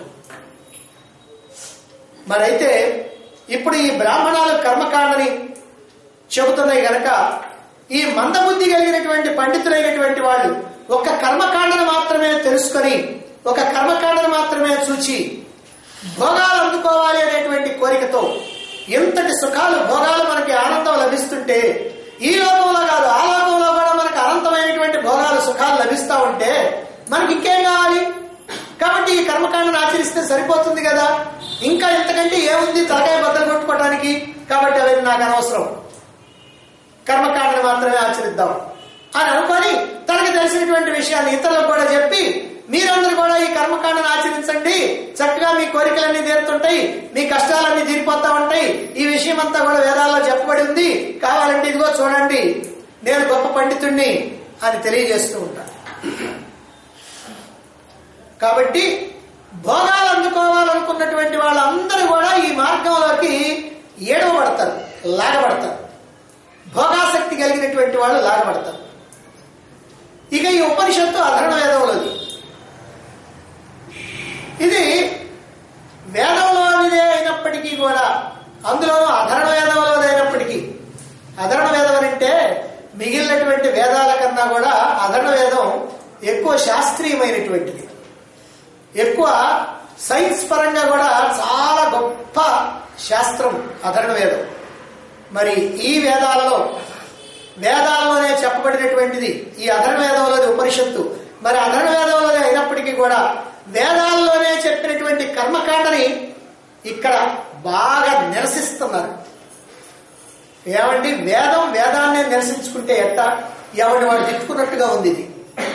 మరైతే ఇప్పుడు ఈ బ్రాహ్మణాలు కర్మకాండని చెబుతున్నాయి గనక ఈ మందబుద్ధి కలిగినటువంటి పండితులైనటువంటి వాళ్ళు ఒక కర్మకాండను మాత్రమే తెలుసుకొని ఒక కర్మకాండను మాత్రమే చూచి భోగాలు అందుకోవాలి అనేటువంటి కోరికతో ఎంతటి సుఖాలు భోగాలు మనకి ఆనందం లభిస్తుంటే ఈ లోకంలో కాదు ఆ లోకంలో కూడా మనకు అనంతమైనటువంటి భోగాలు సుఖాలు లభిస్తా ఉంటే మనకి ఇంకేం కావాలి కాబట్టి ఈ కర్మకాండను ఆచరిస్తే సరిపోతుంది కదా ఇంకా ఇంతకంటే ఏముంది తలకాయ బద్దలు కొట్టుకోవడానికి కాబట్టి అవి నాకు అనవసరం కర్మకాండను మాత్రమే ఆచరిద్దాం అని అనుకొని తనకు తెలిసినటువంటి విషయాన్ని ఇతరులకు కూడా చెప్పి మీరందరూ కూడా ఈ కర్మకాండను ఆచరించండి చక్కగా మీ కోరికలన్నీ తీరుతుంటాయి మీ కష్టాలన్నీ తీరిపోతా ఉంటాయి ఈ విషయం అంతా కూడా వేదాల్లో చెప్పబడి ఉంది కావాలంటే ఇదిగో చూడండి నేను గొప్ప పండితుణ్ణి అని తెలియజేస్తూ ఉంటాను కాబట్టి భోగాలు అందుకోవాలనుకున్నటువంటి వాళ్ళందరూ కూడా ఈ మార్గంలోకి ఏడవబడతారు లాగబడతారు భోగాసక్తి కలిగినటువంటి వాళ్ళు లాగబడతారు ఇక ఈ ఉపనిషత్తు అధర్ణ వేదంలోది ఇది వేదంలోనిదే అయినప్పటికీ కూడా అందులోనూ అధర్ణ వేదంలోది అయినప్పటికీ అధర్ణ వేదం అంటే మిగిలినటువంటి వేదాల కన్నా కూడా అధర్ణ వేదం ఎక్కువ శాస్త్రీయమైనటువంటిది ఎక్కువ సైన్స్ పరంగా కూడా చాలా గొప్ప శాస్త్రం అధర్ణ వేదం మరి ఈ వేదాలలో వేదాల్లోనే చెప్పబడినటువంటిది ఈ అధర్వేదంలోని ఉపనిషత్తు మరి అధర్వేదంలోనే అయినప్పటికీ కూడా వేదాల్లోనే చెప్పినటువంటి కర్మకాండని ఇక్కడ బాగా నిరసిస్తున్నారు ఏమండి వేదం వేదాన్నే నిరసించుకుంటే ఎట్ట ఎవరిని వాడు తిట్టుకున్నట్టుగా ఉంది ఇది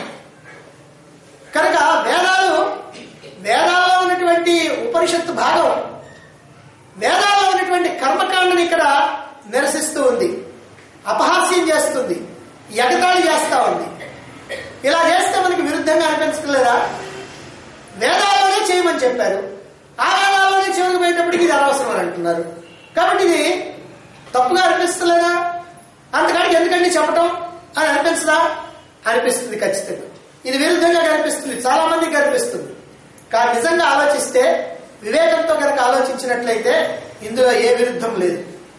కనుక వేదాలు వేదాల్లో ఉన్నటువంటి ఉపనిషత్తు భాగం వేదాల్లో ఉన్నటువంటి కర్మకాండని ఇక్కడ నిరసిస్తూ ఉంది అపహాస్యం చేస్తుంది ఎగతాళి చేస్తా ఉంది ఇలా చేస్తే మనకి విరుద్ధంగా అనిపించట్లేదా వేదాల్లోనే చేయమని చెప్పారు ఆ వేదాల్లోనే చివరికి పోయేటప్పటికి ఇది అనవసరం అని అంటున్నారు కాబట్టి ఇది తప్పుగా అనిపిస్తలేదా అంతకాడికి ఎందుకండి చెప్పటం అని అనిపించదా అనిపిస్తుంది ఖచ్చితంగా ఇది విరుద్ధంగా కనిపిస్తుంది చాలా మందికి కనిపిస్తుంది కానీ నిజంగా ఆలోచిస్తే వివేకంతో కనుక ఆలోచించినట్లయితే ఇందులో ఏ విరుద్ధం లేదు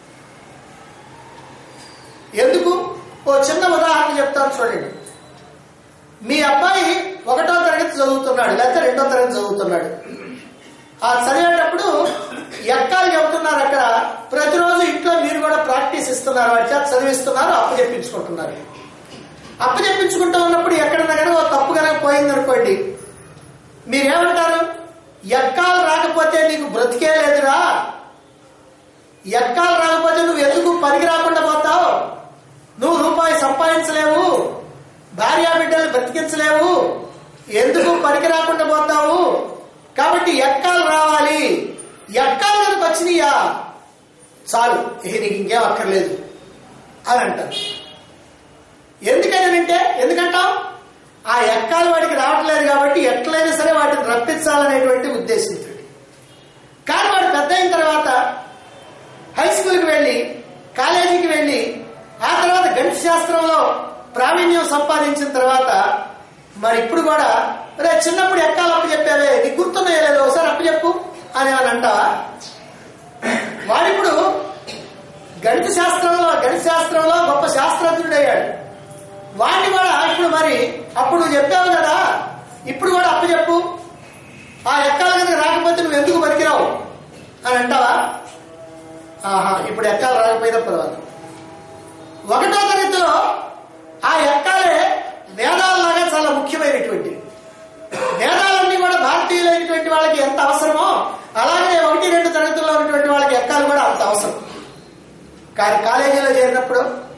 ఎందుకు ఓ చిన్న ఉదాహరణ చెప్తాను చూడండి మీ అబ్బాయి ఒకటో తరగతి చదువుతున్నాడు లేకపోతే రెండో తరగతి చదువుతున్నాడు ఆ చదివేటప్పుడు ఎక్కాలు చెబుతున్నారు అక్కడ ప్రతిరోజు ఇంట్లో మీరు కూడా ప్రాక్టీస్ ఇస్తున్నారు వాడి చేత చదివిస్తున్నారు అప్పు చెప్పించుకుంటున్నారు అప్పు చెప్పించుకుంటూ ఉన్నప్పుడు ఎక్కడన్నా కనుక ఓ తప్పు కనుక పోయిందనుకోండి మీరేమంటారు ఎక్కాలు రాకపోతే నీకు బ్రతికే లేదురా ఎక్కాలు రాకపోతే నువ్వు ఎందుకు పనికి రాకుండా పోతావు నువ్వు రూపాయి సంపాదించలేవు భార్యా బిడ్డలు బ్రతికించలేవు ఎందుకు పనికి రాకుండా పోతావు కాబట్టి ఎక్కాలు రావాలి ఎక్కాలు కనుక వచ్చినాయా చాలు ఇక నీకు ఇంకేం అక్కర్లేదు అని అంటారు ఎందుకనంటే ఎందుకంటాం ఆ ఎక్కాలు వాడికి రావట్లేదు కాబట్టి ఎట్లయినా సరే వాటిని రప్పించాలనేటువంటి ఉద్దేశంతో కానీ వాడు పెద్ద అయిన తర్వాత హై స్కూల్కి వెళ్ళి కాలేజీకి వెళ్ళి ఆ తర్వాత గణిత శాస్త్రంలో ప్రావీణ్యం సంపాదించిన తర్వాత మరి ఇప్పుడు కూడా రే చిన్నప్పుడు ఎక్కాలు అప్పు చెప్పావే నీకు గుర్తున్నాయో లేదో ఒకసారి అప్పు చెప్పు అని అని అంటావా వాడిప్పుడు గణిత శాస్త్రంలో గణిత శాస్త్రంలో గొప్ప శాస్త్రజ్ఞుడు అయ్యాడు వాడిని కూడా ఇప్పుడు మరి అప్పుడు నువ్వు చెప్పావు కదా ఇప్పుడు కూడా అప్పు చెప్పు ఆ ఎక్కాల కనుక రాకపోతే నువ్వు ఎందుకు పనికిరావు అని అంటావా ఆహా ఇప్పుడు ఎక్కాలు రాకపోయినా పర్వాలేదు ఒకటో తరగతిలో ఆ ఎక్కాలే వేదాలలాగా చాలా ముఖ్యమైనటువంటి వేదాలన్నీ కూడా భారతీయులైనటువంటి వాళ్ళకి ఎంత అవసరమో అలాగే ఒకటి రెండు తరగతుల్లో ఉన్నటువంటి వాళ్ళకి ఎక్కాలు కూడా అంత అవసరం కానీ కాలేజీలో చేరినప్పుడు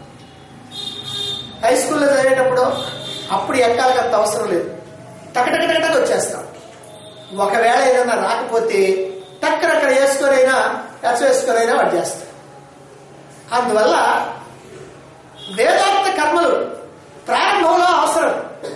హై స్కూల్లో చదివేటప్పుడు అప్పుడు ఎక్కాలకి అంత అవసరం లేదు టకటకటక వచ్చేస్తాం ఒకవేళ ఏదైనా రాకపోతే టక్కన అక్కడ వేసుకొనైనా ఎచ్చ వేసుకొనైనా వాడు చేస్తాం అందువల్ల వేదాంత కర్మలు ప్రారంభంలో అవసరం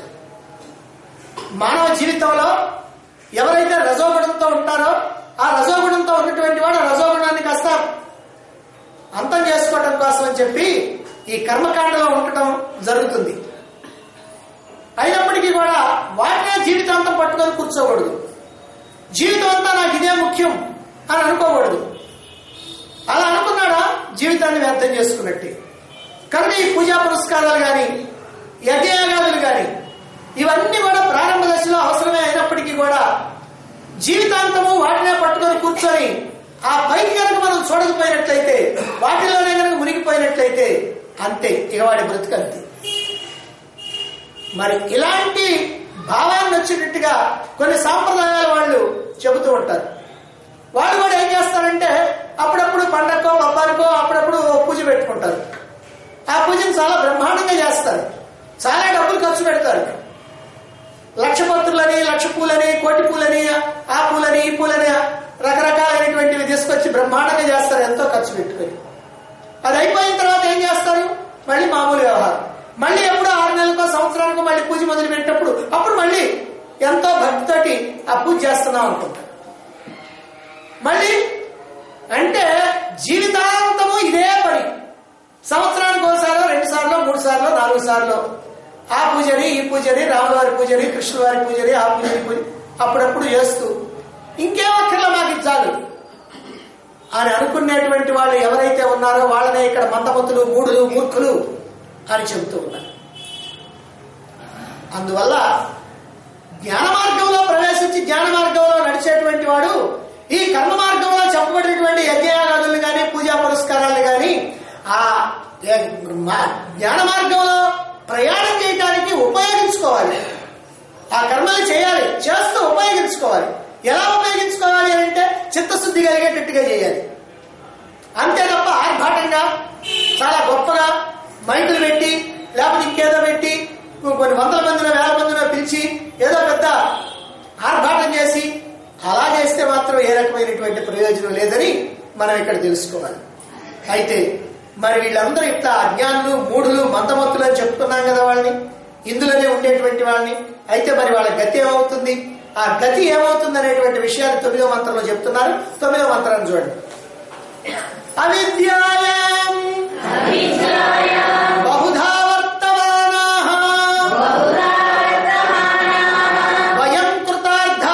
మానవ జీవితంలో ఎవరైతే రజోగుణంతో ఉంటారో ఆ రజోగుణంతో ఉన్నటువంటి వాడు ఆ రజోగుణాన్ని కాస్త అంతం చేసుకోవడం కోసం అని చెప్పి ఈ కర్మకాండలో ఉండటం జరుగుతుంది అయినప్పటికీ కూడా వాటినే జీవితాంతం పట్టుకొని కూర్చోకూడదు జీవితం అంతా నాకు ఇదే ముఖ్యం అని అనుకోకూడదు అలా అనుకున్నాడా జీవితాన్ని వ్యర్థం చేసుకున్నట్టే కనుక ఈ పూజా పురస్కారాలు కానీ యజ్ఞయాగాదులు కానీ ఇవన్నీ కూడా ప్రారంభ దశలో అవసరమే అయినప్పటికీ కూడా జీవితాంతము వాటినే పట్టుకొని కూర్చొని ఆ పైకి కనుక మనం చూడకపోయినట్లయితే వాటిలోనే కనుక మునిగిపోయినట్లయితే అంతే ఇక వాడి బ్రతుకు అంతే మరి ఇలాంటి భావాన్ని వచ్చేటట్టుగా కొన్ని సాంప్రదాయాల వాళ్ళు చెబుతూ ఉంటారు వాళ్ళు కూడా ఏం చేస్తారంటే అప్పుడప్పుడు పండక్కో పబ్బానికో అప్పుడప్పుడు ఓ పూజ పెట్టుకుంటారు ఆ పూజను చాలా బ్రహ్మాండంగా చేస్తారు చాలా డబ్బులు ఖర్చు పెడతారు లక్ష పత్రులని లక్ష పూలని కోటి పూలని ఆ పూలని ఈ పూలని రకరకాలైనటువంటివి తీసుకొచ్చి బ్రహ్మాండంగా చేస్తారు ఎంతో ఖర్చు పెట్టుకొని అది అయిపోయిన తర్వాత ఏం చేస్తారు మళ్ళీ మామూలు వ్యవహారం మళ్ళీ ఎప్పుడో ఆరు నెలలకో సంవత్సరానికో మళ్ళీ పూజ మొదలు పెట్టినప్పుడు అప్పుడు మళ్ళీ ఎంతో భక్తితోటి ఆ పూజ చేస్తున్నాం అనుకుంటారు మళ్ళీ అంటే జీవితాంతము ఇదే పని సంవత్సరానికి ఒకసారి రెండు సార్లు మూడు సార్లు నాలుగు సార్లు ఆ పూజని ఈ పూజని రాములవారి పూజని కృష్ణవారి పూజని ఆ పూజని పూజ అప్పుడప్పుడు చేస్తూ ఇంకేం అక్కర్లా మాకు ఇది చాలు అని అనుకునేటువంటి వాళ్ళు ఎవరైతే ఉన్నారో వాళ్ళనే ఇక్కడ మందమతులు మూడులు మూర్ఖులు అని చెబుతూ ఉన్నారు అందువల్ల జ్ఞాన మార్గంలో ప్రవేశించి జ్ఞాన మార్గంలో నడిచేటువంటి వాడు ఈ కర్మ మార్గంలో చెప్పబడినటువంటి యజ్ఞయాగాదులు కానీ పూజా పురస్కారాలు కానీ ఆ ఏ- మా- జ్ఞాన మార్గంలో ప్రయాణం చేయడానికి ఉపయోగించుకోవాలి ఆ కర్మలు చేయాలి చేస్తూ ఉపయోగించుకోవాలి ఎలా ఉపయోగించుకోవాలి అంటే చిత్తశుద్ధి కలిగేటట్టుగా చేయాలి అంతే తప్ప ఆర్భాటంగా చాలా గొప్పగా మైకులు పెట్టి లేకపోతే ఇంకేదో పెట్టి కొన్ని వందల మందినో వేల మందినో పిలిచి ఏదో పెద్ద ఆర్భాటం చేసి అలా చేస్తే మాత్రం ఏ రకమైనటువంటి ప్రయోజనం లేదని మనం ఇక్కడ తెలుసుకోవాలి అయితే మరి వీళ్ళందరూ ఇట్లా అజ్ఞానులు మూఢులు మందమత్తులు అని చెప్తున్నాం కదా వాళ్ళని ఇందులోనే ఉండేటువంటి వాళ్ళని అయితే మరి వాళ్ళ గతి ఏమవుతుంది ఆ గతి ఏమవుతుంది అనేటువంటి విషయాన్ని తొమ్మిదో మంత్రంలో చెప్తున్నారు తొమ్మిదో మంత్రాన్ని చూడండి అవిద్యాయాం బహుధా వర్తమానాః వయం కృతార్థా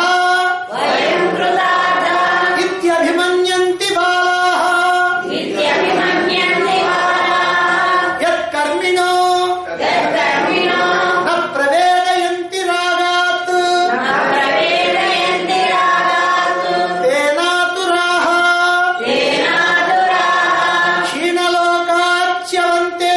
ఇత్యభిమన్యంతి బాలాః యత్కర్మిణో న ప్రవేదయంతి రాగాత్ తేనాతురాః క్షీణలోకాచ్యవంతే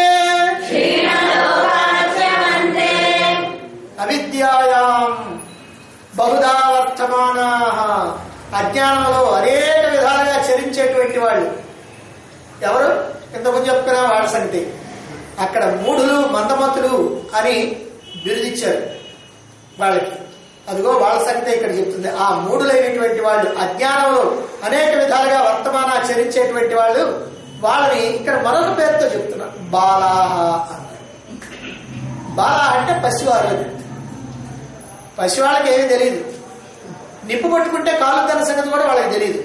అవిద్యాయాం బహుదా వర్తమానా అజ్ఞానంలో అనేక విధాలుగా చరించేటువంటి వాళ్ళు ఎవరు ఇంతకుముందు చెప్పుకున్నా వాళ్ళ సంగతి అక్కడ మూఢులు మందమతులు అని బిరుదిచ్చారు వాళ్ళకి అదిగో వాళ్ళ సంగతి ఇక్కడ చెప్తుంది ఆ మూఢులైనటువంటి వాళ్ళు అజ్ఞానంలో అనేక విధాలుగా వర్తమాన చరించేటువంటి వాళ్ళు వాళ్ళని ఇక్కడ మరొక పేరుతో చెప్తున్నారు బాలాహ అన్నారు బాలా అంటే పసివారు అని పసివాళ్ళకి ఏమీ తెలియదు నిప్పు పట్టుకుంటే కాలు దాని సంగతి కూడా వాళ్ళకి తెలియదు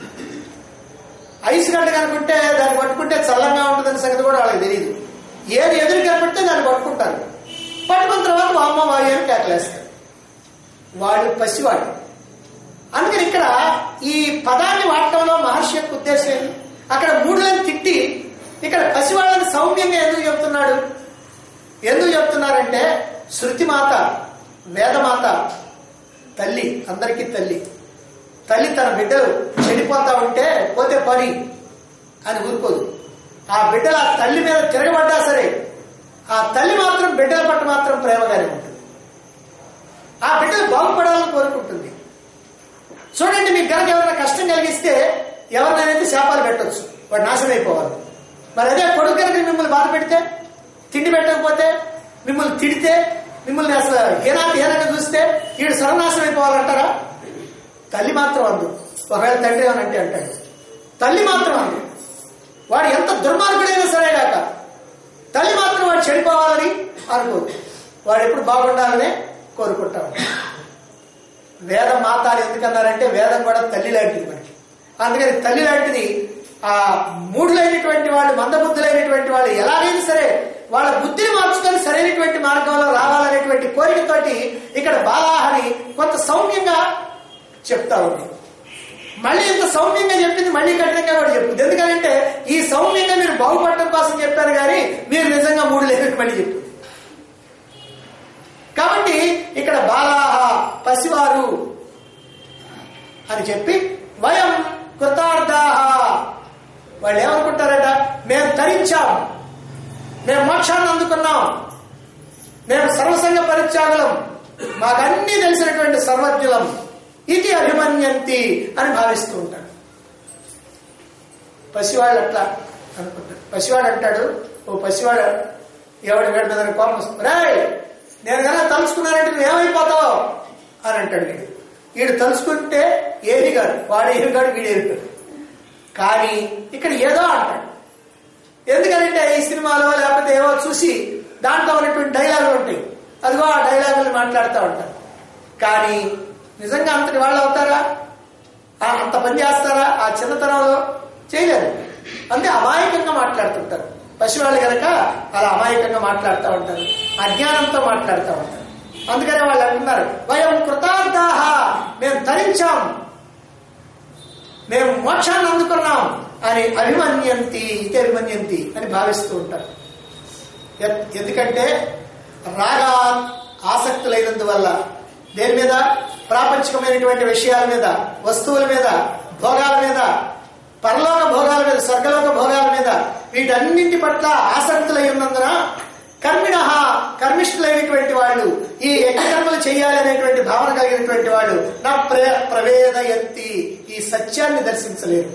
ఐస్ గడ్డ కనుకుంటే దాన్ని పట్టుకుంటే చల్లంగా ఉంటుందని సంగతి కూడా వాళ్ళకి తెలియదు ఏది ఎదురు కనపడితే దాన్ని పట్టుకుంటారు పట్టుకున్న తర్వాత మా అమ్మ వారి అని కేకలేస్తారు వాడు పసివాడు అందుకని ఇక్కడ ఈ పదాన్ని వాడటంలో మహర్షి యొక్క ఉద్దేశం ఏంటి? అక్కడ మూడులను తిట్టి ఇక్కడ పసివాళ్ళని సౌమ్యంగా ఎందుకు చెప్తున్నాడు ఎందుకు చెప్తున్నారంటే శృతి మాత వేదమాత తల్లి అందరికీ తల్లి తల్లి తన బిడ్డలు చెడిపోతా ఉంటే పోతే పని అని ఊరుకోదు ఆ బిడ్డలు ఆ తల్లి మీద తిరగబడ్డా సరే ఆ తల్లి మాత్రం బిడ్డల పట్ల మాత్రం ప్రేమగానే ఉంటుంది ఆ బిడ్డలు బాగుపడాలని కోరుకుంటుంది చూడండి మీకు కనుక ఎవరైనా కష్టం కలిగిస్తే ఎవరినైతే శాపాలు పెట్టొచ్చు వాడు నాశనం అయిపోవాలి మరి అదే కొడుకు కనుక మిమ్మల్ని బాధ పెడితే తిండి పెట్టకపోతే మిమ్మల్ని తిడితే మిమ్మల్ని అసలు హీనాతి హీనంగా చూస్తే వీడు సర్వనాశనం అయిపోవాలంటారా తల్లి మాత్రం అందు ఒకవేళ తండ్రి అని అంటే అంటాడు తల్లి మాత్రం అందు వాడు ఎంత దుర్మార్గుడైనా సరే కాక తల్లి మాత్రం వాడు చెడిపోవాలని అనుకోదు వాడు ఎప్పుడు బాగుండాలని కోరుకుంటాం వేదం మాత అని ఎందుకన్నారంటే వేదం కూడా తల్లి లాంటిది మనకి అందుకని తల్లి లాంటిది ఆ మూడులైనటువంటి వాళ్ళు మందబుద్ధులైనటువంటి వాళ్ళు ఎలాగైనా సరే వాళ్ళ బుద్ధిని మార్చుకొని సరైనటువంటి మార్గంలో రావాలనేటువంటి కోరికతోటి ఇక్కడ బాలాహని కొంత సౌమ్యంగా చెప్తా ఉంది మళ్ళీ ఇంత సౌమ్యంగా చెప్పింది మళ్ళీ కఠినంగా కూడా చెప్తుంది ఎందుకంటే ఈ సౌమ్యంగా మీరు బాగుపడటం కోసం చెప్పారు కానీ మీరు నిజంగా మూడు లేదని మళ్ళీ చెప్తుంది కాబట్టి ఇక్కడ బాలాహ పసివారు అని చెప్పి వయం కృతార్థాహ వాళ్ళు ఏమనుకుంటారట మేము తరించాం మేము మోక్షాన్ని అందుకున్నాం మేము సర్వసంగ పరిత్యాగులం మాకన్నీ తెలిసినటువంటి సర్వజ్ఞులం ఇది అభిమన్యంతి అని భావిస్తూ ఉంటాడు పసివాళ్ళు అట్లా అనుకుంటాడు పసివాడు అంటాడు ఓ పసివాడు ఎవడి వీడి మీద కోపం వస్తుంది రే నేను కనుక తలుచుకున్నానంటే నువ్వు ఏమైపోతావు అని అంటాడు వీడు వీడు తలుచుకుంటే ఏది కాదు వాడు ఏమి కాదు వీడు ఏమి కాదు కానీ ఇక్కడ ఏదో అంటాడు ఎందుకంటే ఈ సినిమాలో లేకపోతే ఏవో చూసి దాంట్లో ఉన్నటువంటి డైలాగులు ఉంటాయి అదిగో ఆ డైలాగులు మాట్లాడుతూ ఉంటారు కానీ నిజంగా అంతటి వాళ్ళు అవుతారా ఆ అంత పని చేస్తారా ఆ చిన్నతనంలో చేయలేరు అంటే అమాయకంగా మాట్లాడుతుంటారు పసివాళ్ళు కనుక అలా అమాయకంగా మాట్లాడుతూ ఉంటారు అజ్ఞానంతో మాట్లాడుతూ ఉంటారు అందుకనే వాళ్ళు అంటున్నారు వయం కృతార్థాహ మేము తరించాం మేము మోక్షాన్ని అందుకున్నాం అని అభిమన్యంతి ఇది అభిమన్యంతి అని భావిస్తూ ఉంటారు ఎ- ఎందుకంటే రాగా ఆసక్తులైనందువల్ల దేని మీద ప్రాపంచికమైనటువంటి విషయాల మీద వస్తువుల మీద భోగాల మీద పరలోక భోగాల మీద స్వర్గలోక భోగాల మీద వీటన్నింటి పట్ల ఆసక్తులై ఉన్నందున కర్మిణ కర్మిష్ఠులైనటువంటి వాళ్ళు ఈ యజ్ఞకర్మలు చేయాలి అనేటువంటి భావన కలిగినటువంటి వాళ్ళు నా ప్ర ప్రవేదయంతి ఈ సత్యాన్ని దర్శించలేరు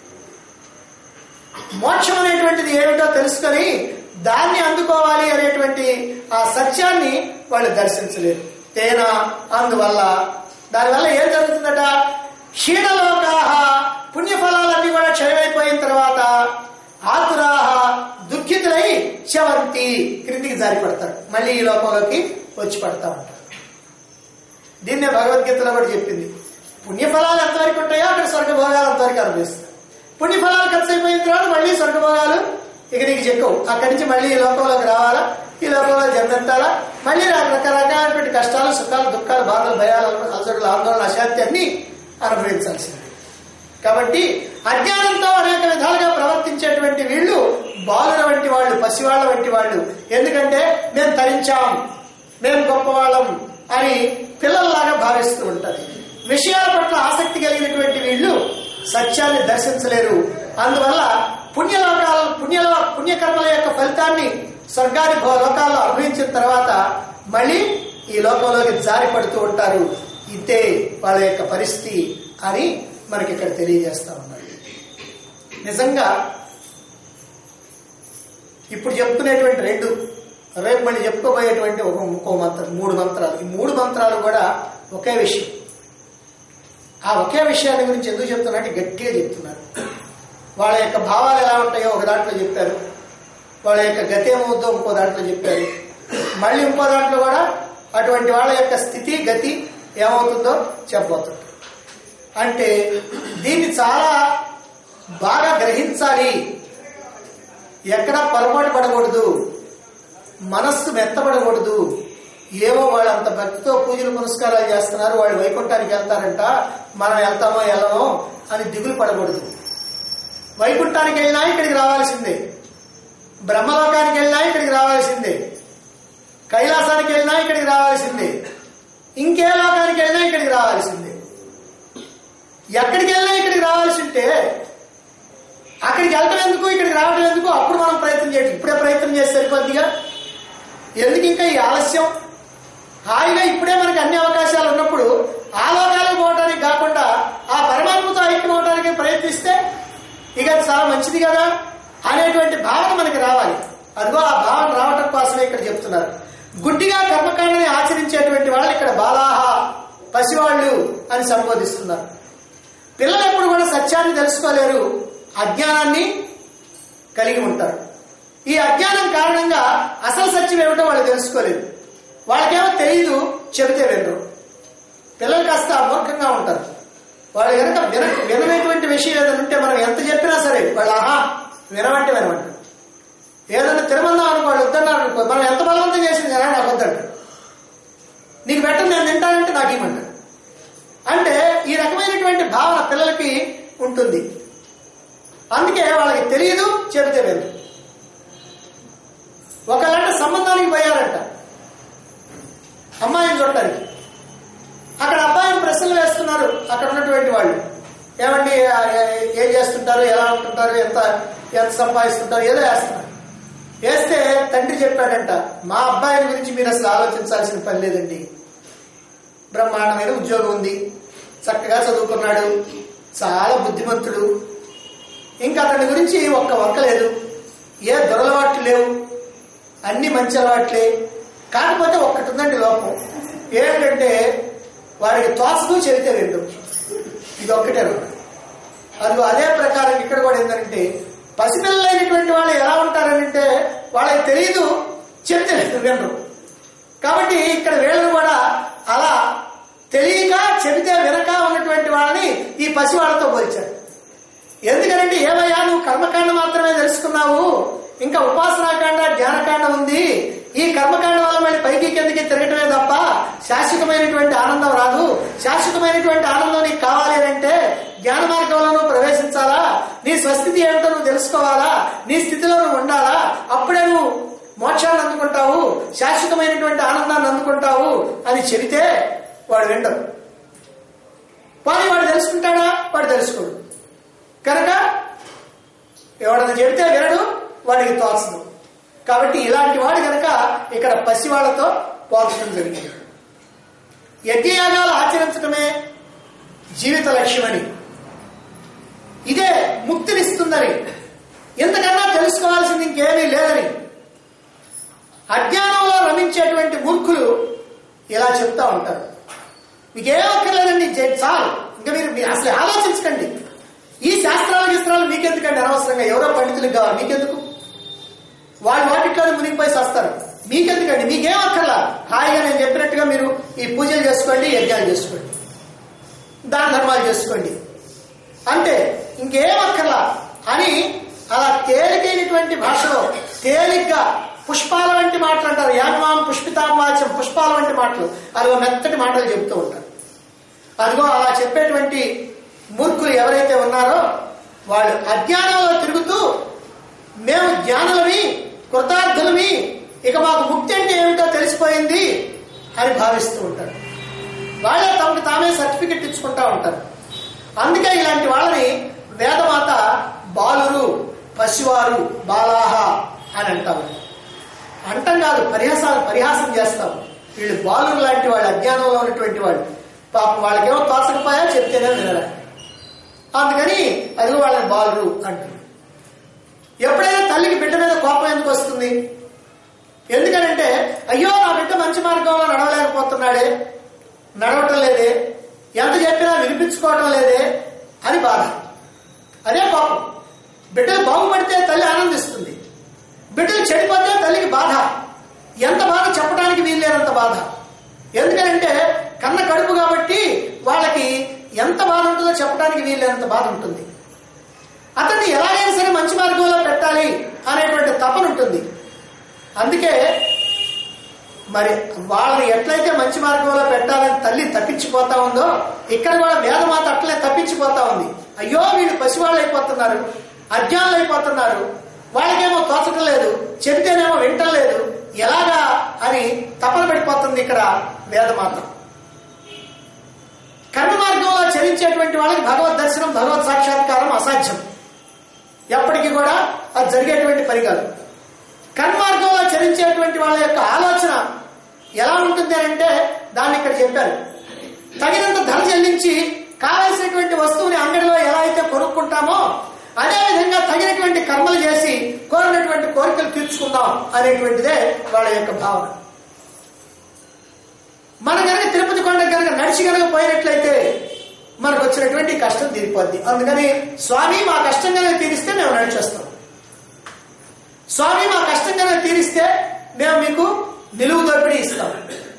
మోక్షం అనేటువంటిది ఏమిటో తెలుసుకొని దాన్ని అందుకోవాలి అనేటువంటి ఆ సత్యాన్ని వాళ్ళు దర్శించలేరు తేనా అందువల్ల దానివల్ల ఏం జరుగుతుందట క్షీణలోకాహ పుణ్యఫలాలన్నీ కూడా క్షయమైపోయిన తర్వాత ఆతురాహ దుఃఖితులై చవంతి క్రిందికి జారి పడతారు మళ్ళీ ఈ లోకంలోకి వచ్చి పడతా ఉంటారు దీన్నే భగవద్గీతలో కూడా చెప్పింది పుణ్యఫలాలు ఎంతవరకు ఉంటాయో అక్కడ స్వర్గభోగాలు అంతవరకు అనుభవిస్తారు పుణ్యఫలాలు ఖర్చు అయిపోయిన తర్వాత మళ్ళీ స్వర్గభోగాలు ఇక నీకు చెక్కవు అక్కడి నుంచి మళ్ళీ ఈ లోకంలోకి రావాలా ఈ లోకంలో జన్మెత్తాలా మళ్ళీ రకరకాలైనటువంటి కష్టాలు సుఖాలు దుఃఖాలు బాధలు భయాలు అలసడులు ఆందోళన అశాంతి అన్ని అనుభవించాల్సింది కాబట్టి అజ్ఞానంతో అనేక విధాలుగా ప్రవర్తించేటువంటి వీళ్ళు బాలుల వంటి వాళ్ళు పసివాళ్ల వంటి వాళ్ళు ఎందుకంటే మేము తరించాం మేము గొప్పవాళ్ళం అని పిల్లల్లాగా భావిస్తూ ఉంటారు విషయాల పట్ల ఆసక్తి కలిగినటువంటి వీళ్ళు సత్యాన్ని దర్శించలేరు అందువల్ల పుణ్యలోకాల పుణ్యలో పుణ్యకర్మల యొక్క ఫలితాన్ని స్వర్గాది భో లోకాల్లో అనుభవించిన తర్వాత మళ్ళీ ఈ లోకంలోకి జారి పడుతూ ఉంటారు ఇదే వాళ్ళ యొక్క పరిస్థితి అని మనకి ఇక్కడ తెలియజేస్తా ఉన్నారు నిజంగా ఇప్పుడు చెప్పుకునేటువంటి రెండు రేపు మళ్ళీ చెప్పుకోబోయేటువంటి ఒక ఇంకో మంత్రం మూడు మంత్రాలు ఈ మూడు మంత్రాలు కూడా ఒకే విషయం ఆ ఒకే విషయాన్ని గురించి ఎందుకు చెప్తున్నట్టు గట్టిగా చెప్తున్నారు వాళ్ళ యొక్క భావాలు ఎలా ఉంటాయో ఒక దాంట్లో చెప్పారు వాళ్ళ యొక్క గతి ఏమవుద్దో ఇంకో దాంట్లో చెప్పారు మళ్ళీ ఇంకో దాంట్లో కూడా అటువంటి వాళ్ళ యొక్క స్థితి గతి ఏమవుతుందో చెప్పబోతున్నారు అంటే దీన్ని చాలా బాగా గ్రహించాలి ఎక్కడ పొరపాటు పడకూడదు మనస్సు మెత్తబడకూడదు ఏమో వాళ్ళు అంత భక్తితో పూజలు పునస్కారాలు చేస్తున్నారు వాళ్ళు వైకుంఠానికి వెళ్తారంట మనం వెళ్తామో వెళ్ళమో అని దిగులు పడకూడదు వైకుంఠానికి వెళ్ళినా ఇక్కడికి రావాల్సిందే బ్రహ్మలోకానికి వెళ్ళినా ఇక్కడికి రావాల్సిందే కైలాసానికి వెళ్ళినా ఇక్కడికి రావాల్సిందే ఇంకే లోకానికి వెళ్ళినా ఇక్కడికి రావాల్సిందే ఎక్కడికి వెళ్ళినా ఇక్కడికి రావాల్సి ఉంటే అక్కడికి వెళ్ళటం ఎందుకు ఇక్కడికి రావడం ఎందుకు అప్పుడు మనం ప్రయత్నం చేయటం ఇప్పుడే ప్రయత్నం చేస్తే సరిపోద్దిగా ఎందుకు ఇంకా ఈ ఆలస్యం హాయిగా ఇప్పుడే మనకి అన్ని అవకాశాలు ఉన్నప్పుడు ఆ లోకాలకు పోవడానికి కాకుండా ఆ పరమాత్మతో ఐక్యం అవడానికి ప్రయత్నిస్తే ఇక అది చాలా మంచిది కదా అనేటువంటి భావన మనకి రావాలి అదిగో ఆ భావన రావటం కోసమే ఇక్కడ చెప్తున్నారు గుడ్డిగా కర్మకాండని ఆచరించేటువంటి వాళ్ళు ఇక్కడ బాలాహ పసివాళ్ళు అని సంబోధిస్తున్నారు పిల్లలు ఎప్పుడు కూడా సత్యాన్ని తెలుసుకోలేరు అజ్ఞానాన్ని కలిగి ఉంటారు ఈ అజ్ఞానం కారణంగా అసలు సత్యం ఏమిటో వాళ్ళు తెలుసుకోలేరు వాళ్ళకేమో తెలియదు చెబితే వినరు పిల్లలు కాస్త అమూర్ఖంగా ఉంటారు వాళ్ళు కనుక విన విననేటువంటి విషయం ఏదైనా ఉంటే మనం ఎంత చెప్పినా సరే వాళ్ళు ఆహా వినమంటే వినమంటారు ఏదైనా తినమన్నా అనుకో వాళ్ళు వద్దన్నారు అనుకో మనం ఎంత బలవంతం చేసింది కదా నాకు వద్దంటారు నీకు పెట్టను నేను తింటానంటే నాకు ఇవ్వమంటారు అంటే ఈ రకమైనటువంటి భావన పిల్లలకి ఉంటుంది అందుకే వాళ్ళకి తెలియదు చెబితే వినరు ఒకళ్ళంట సంబంధానికి పోయారంట అమ్మాయిని చూడటానికి అక్కడ అబ్బాయిని ప్రశ్నలు వేస్తున్నారు అక్కడ ఉన్నటువంటి వాళ్ళు ఏమండి ఆ, ఏ- ఏం చేస్తుంటారు ఎలా ఉంటుంటారు ఎంత ఎంత సంపాదిస్తుంటారు ఏదో వేస్తున్నారు వేస్తే తండ్రి చెప్పాడంట మా అబ్బాయిని గురించి మీరు అసలు ఆలోచించాల్సిన పని లేదండి బ్రహ్మాండమైన ఉద్యోగం ఉంది చక్కగా చదువుకున్నాడు చాలా బుద్ధిమంతుడు ఇంకా అతని గురించి ఒక్క వంక లేదు ఏ దురలవాట్లు లేవు అన్ని మంచి అలవాట్లే కాకపోతే ఒక్కటి ఉందండి లోపం ఏంటంటే వాడికి తోసదు చెబితే విండు ఇది ఒక్కటే రెండు అది అదే ప్రకారం ఇక్కడ కూడా ఏంటంటే పసిపిల్లలైనటువంటి వాళ్ళు ఎలా ఉంటారంటే వాళ్ళకి తెలియదు చెప్తే వినరు కాబట్టి ఇక్కడ వీళ్ళని కూడా అలా తెలియక చెబితే వినక ఉన్నటువంటి వాళ్ళని ఈ పసి వాళ్ళతో పోల్చారు ఎందుకంటే ఏమయ్యా నువ్వు కర్మకాండ మాత్రమే తెలుసుకున్నావు ఇంకా ఉపాసనాకాండ జ్ఞానకాండ ఉంది ఈ కర్మకాండ వల్ల మళ్ళీ పైకి కిందకి తిరగటమే తప్ప శాశ్వతమైనటువంటి ఆనందం రాదు శాశ్వతమైనటువంటి ఆనందం నీకు కావాలి అని అంటే జ్ఞాన మార్గంలో నువ్వు ప్రవేశించాలా నీ స్వస్థితి ఏమిటో నువ్వు తెలుసుకోవాలా నీ స్థితిలో నువ్వు ఉండాలా అప్పుడే నువ్వు మోక్షాన్ని అందుకుంటావు శాశ్వతమైనటువంటి ఆనందాన్ని అందుకుంటావు అని చెబితే వాడు విండడు వాడు వాడు తెలుసుకుంటాడా వాడు తెలుసుకోడు కనుక ఎవడన్నా చెబితే వినడు వాడికి తోచదు కాబట్టి ఇలాంటి వాడు కనుక ఇక్కడ పసివాళ్లతో పోల్చడం జరిగింది యజ్ఞయాగాలు ఆచరించడమే జీవిత లక్ష్యమని ఇదే ముక్తినిస్తుందని ఇంతకన్నా తెలుసుకోవాల్సింది ఇంకేమీ లేదని అజ్ఞానంలో రమించేటువంటి మూర్ఖులు ఇలా చెప్తా ఉంటారు మీకేం అక్కర్లేదండి జై- చాలు ఇంకా మీరు మీరు అసలు ఆలోచించకండి ఈ శాస్త్రాల గిస్త్రాలు మీకెందుకండి అనవసరంగా ఎవరో పండితులకు కావాలి మీకెందుకు వాళ్ళు వాటిట్లోనే మునిగిపోయి వస్తారు మీకెందుకండి మీకేం అక్కర్లా హాయిగా నేను చెప్పినట్టుగా మీరు ఈ పూజలు చేసుకోండి యజ్ఞాలు చేసుకోండి దాన ధర్మాలు చేసుకోండి అంతే ఇంకేం అక్కర్లా అని అలా తేలికైనటువంటి భాషలో తేలిగ్గా పుష్పాల వంటి మాటలు అంటారు యాన్వాం పుష్పితాం వాచ్యం పుష్పాల వంటి మాటలు అదిగో మెత్తటి మాటలు చెబుతూ ఉంటారు అదిగో అలా చెప్పేటువంటి మూర్ఖులు ఎవరైతే ఉన్నారో వాళ్ళు అజ్ఞానంలో తిరుగుతూ మేము జ్ఞానులమి కృతార్థులమి ఇక మాకు ముక్తి అంటే ఏమిటో తెలిసిపోయింది అని భావిస్తూ ఉంటారు వాళ్ళే తమకు తామే సర్టిఫికెట్ ఇచ్చుకుంటా ఉంటారు అందుకే ఇలాంటి వాళ్ళని వేదమాత బాలురు పసివారు బాలాహ అని అంటాము అంటాం కాదు పరిహాసాలు పరిహాసం చేస్తాం వీళ్ళు బాలురు లాంటి వాళ్ళు అజ్ఞానంలో ఉన్నటువంటి వాళ్ళు పాపం వాళ్ళకేమో తోచకపోయా చెప్తేనే వినరా అందుకని అది వాళ్ళని బాలురు అంటుంది ఎప్పుడైనా తల్లికి బిడ్డ మీద కోపం ఎందుకు వస్తుంది ఎందుకనంటే అయ్యో నా బిడ్డ మంచి మార్గంలో నడవలేకపోతున్నాడే నడవటం లేదే ఎంత చెప్పినా వినిపించుకోవటం లేదే అని బాధ అదే కోపం బిడ్డలు బాగుపడితే తల్లి ఆనందిస్తుంది బిడ్డలు చెడిపోతే తల్లికి బాధ ఎంత బాధ చెప్పడానికి వీల్లేనంత బాధ ఎందుకంటే కన్న కడుపు కాబట్టి వాళ్ళకి ఎంత బాధ ఉంటుందో చెప్పడానికి వీల్లేనంత బాధ ఉంటుంది అతన్ని ఎలాగైనా సరే మంచి మార్గంలో పెట్టాలి అనేటువంటి తపన ఉంటుంది అందుకే మరి వాళ్ళని ఎట్లయితే మంచి మార్గంలో పెట్టాలని తల్లి తప్పించిపోతా ఉందో ఇక్కడ కూడా వేదమాత అట్లే తప్పించిపోతా ఉంది అయ్యో వీళ్ళు పసివాళ్ళు అయిపోతున్నారు అజ్ఞానులు అయిపోతున్నారు వాళ్ళకేమో తోచడం లేదు చెబితేనేమో వింటం లేదు ఎలాగా అని తపన పడిపోతుంది ఇక్కడ వేదమాత కర్మ మార్గంలో చరించేటువంటి వాళ్ళకి భగవద్ దర్శనం భగవత్ సాక్షాత్కారం అసాధ్యం ఎప్పటికీ కూడా అది జరిగేటువంటి పని కాదు కర్మార్గంలో చరించేటువంటి వాళ్ళ యొక్క ఆలోచన ఎలా ఉంటుంది అని అంటే దాన్ని ఇక్కడ చెప్పారు తగినంత ధర చెల్లించి కావలసినటువంటి వస్తువుని అంగడిలో ఎలా అయితే కొనుక్కుంటామో అదే విధంగా తగినటువంటి కర్మలు చేసి కోరినటువంటి కోరికలు తీర్చుకుందాం అనేటువంటిదే వాళ్ళ యొక్క భావన మన కనుక తిరుపతి కొండ కనుక నడిచి కనుక పోయినట్లయితే మనకు వచ్చినటువంటి కష్టం తీరిపోద్ది అందుకని స్వామి మా కష్టం కనుక తీరిస్తే మేము నడిచేస్తాం స్వామి మా కష్టం కనుక తీరిస్తే మేము మీకు నిలువు దోపిడీ ఇస్తాం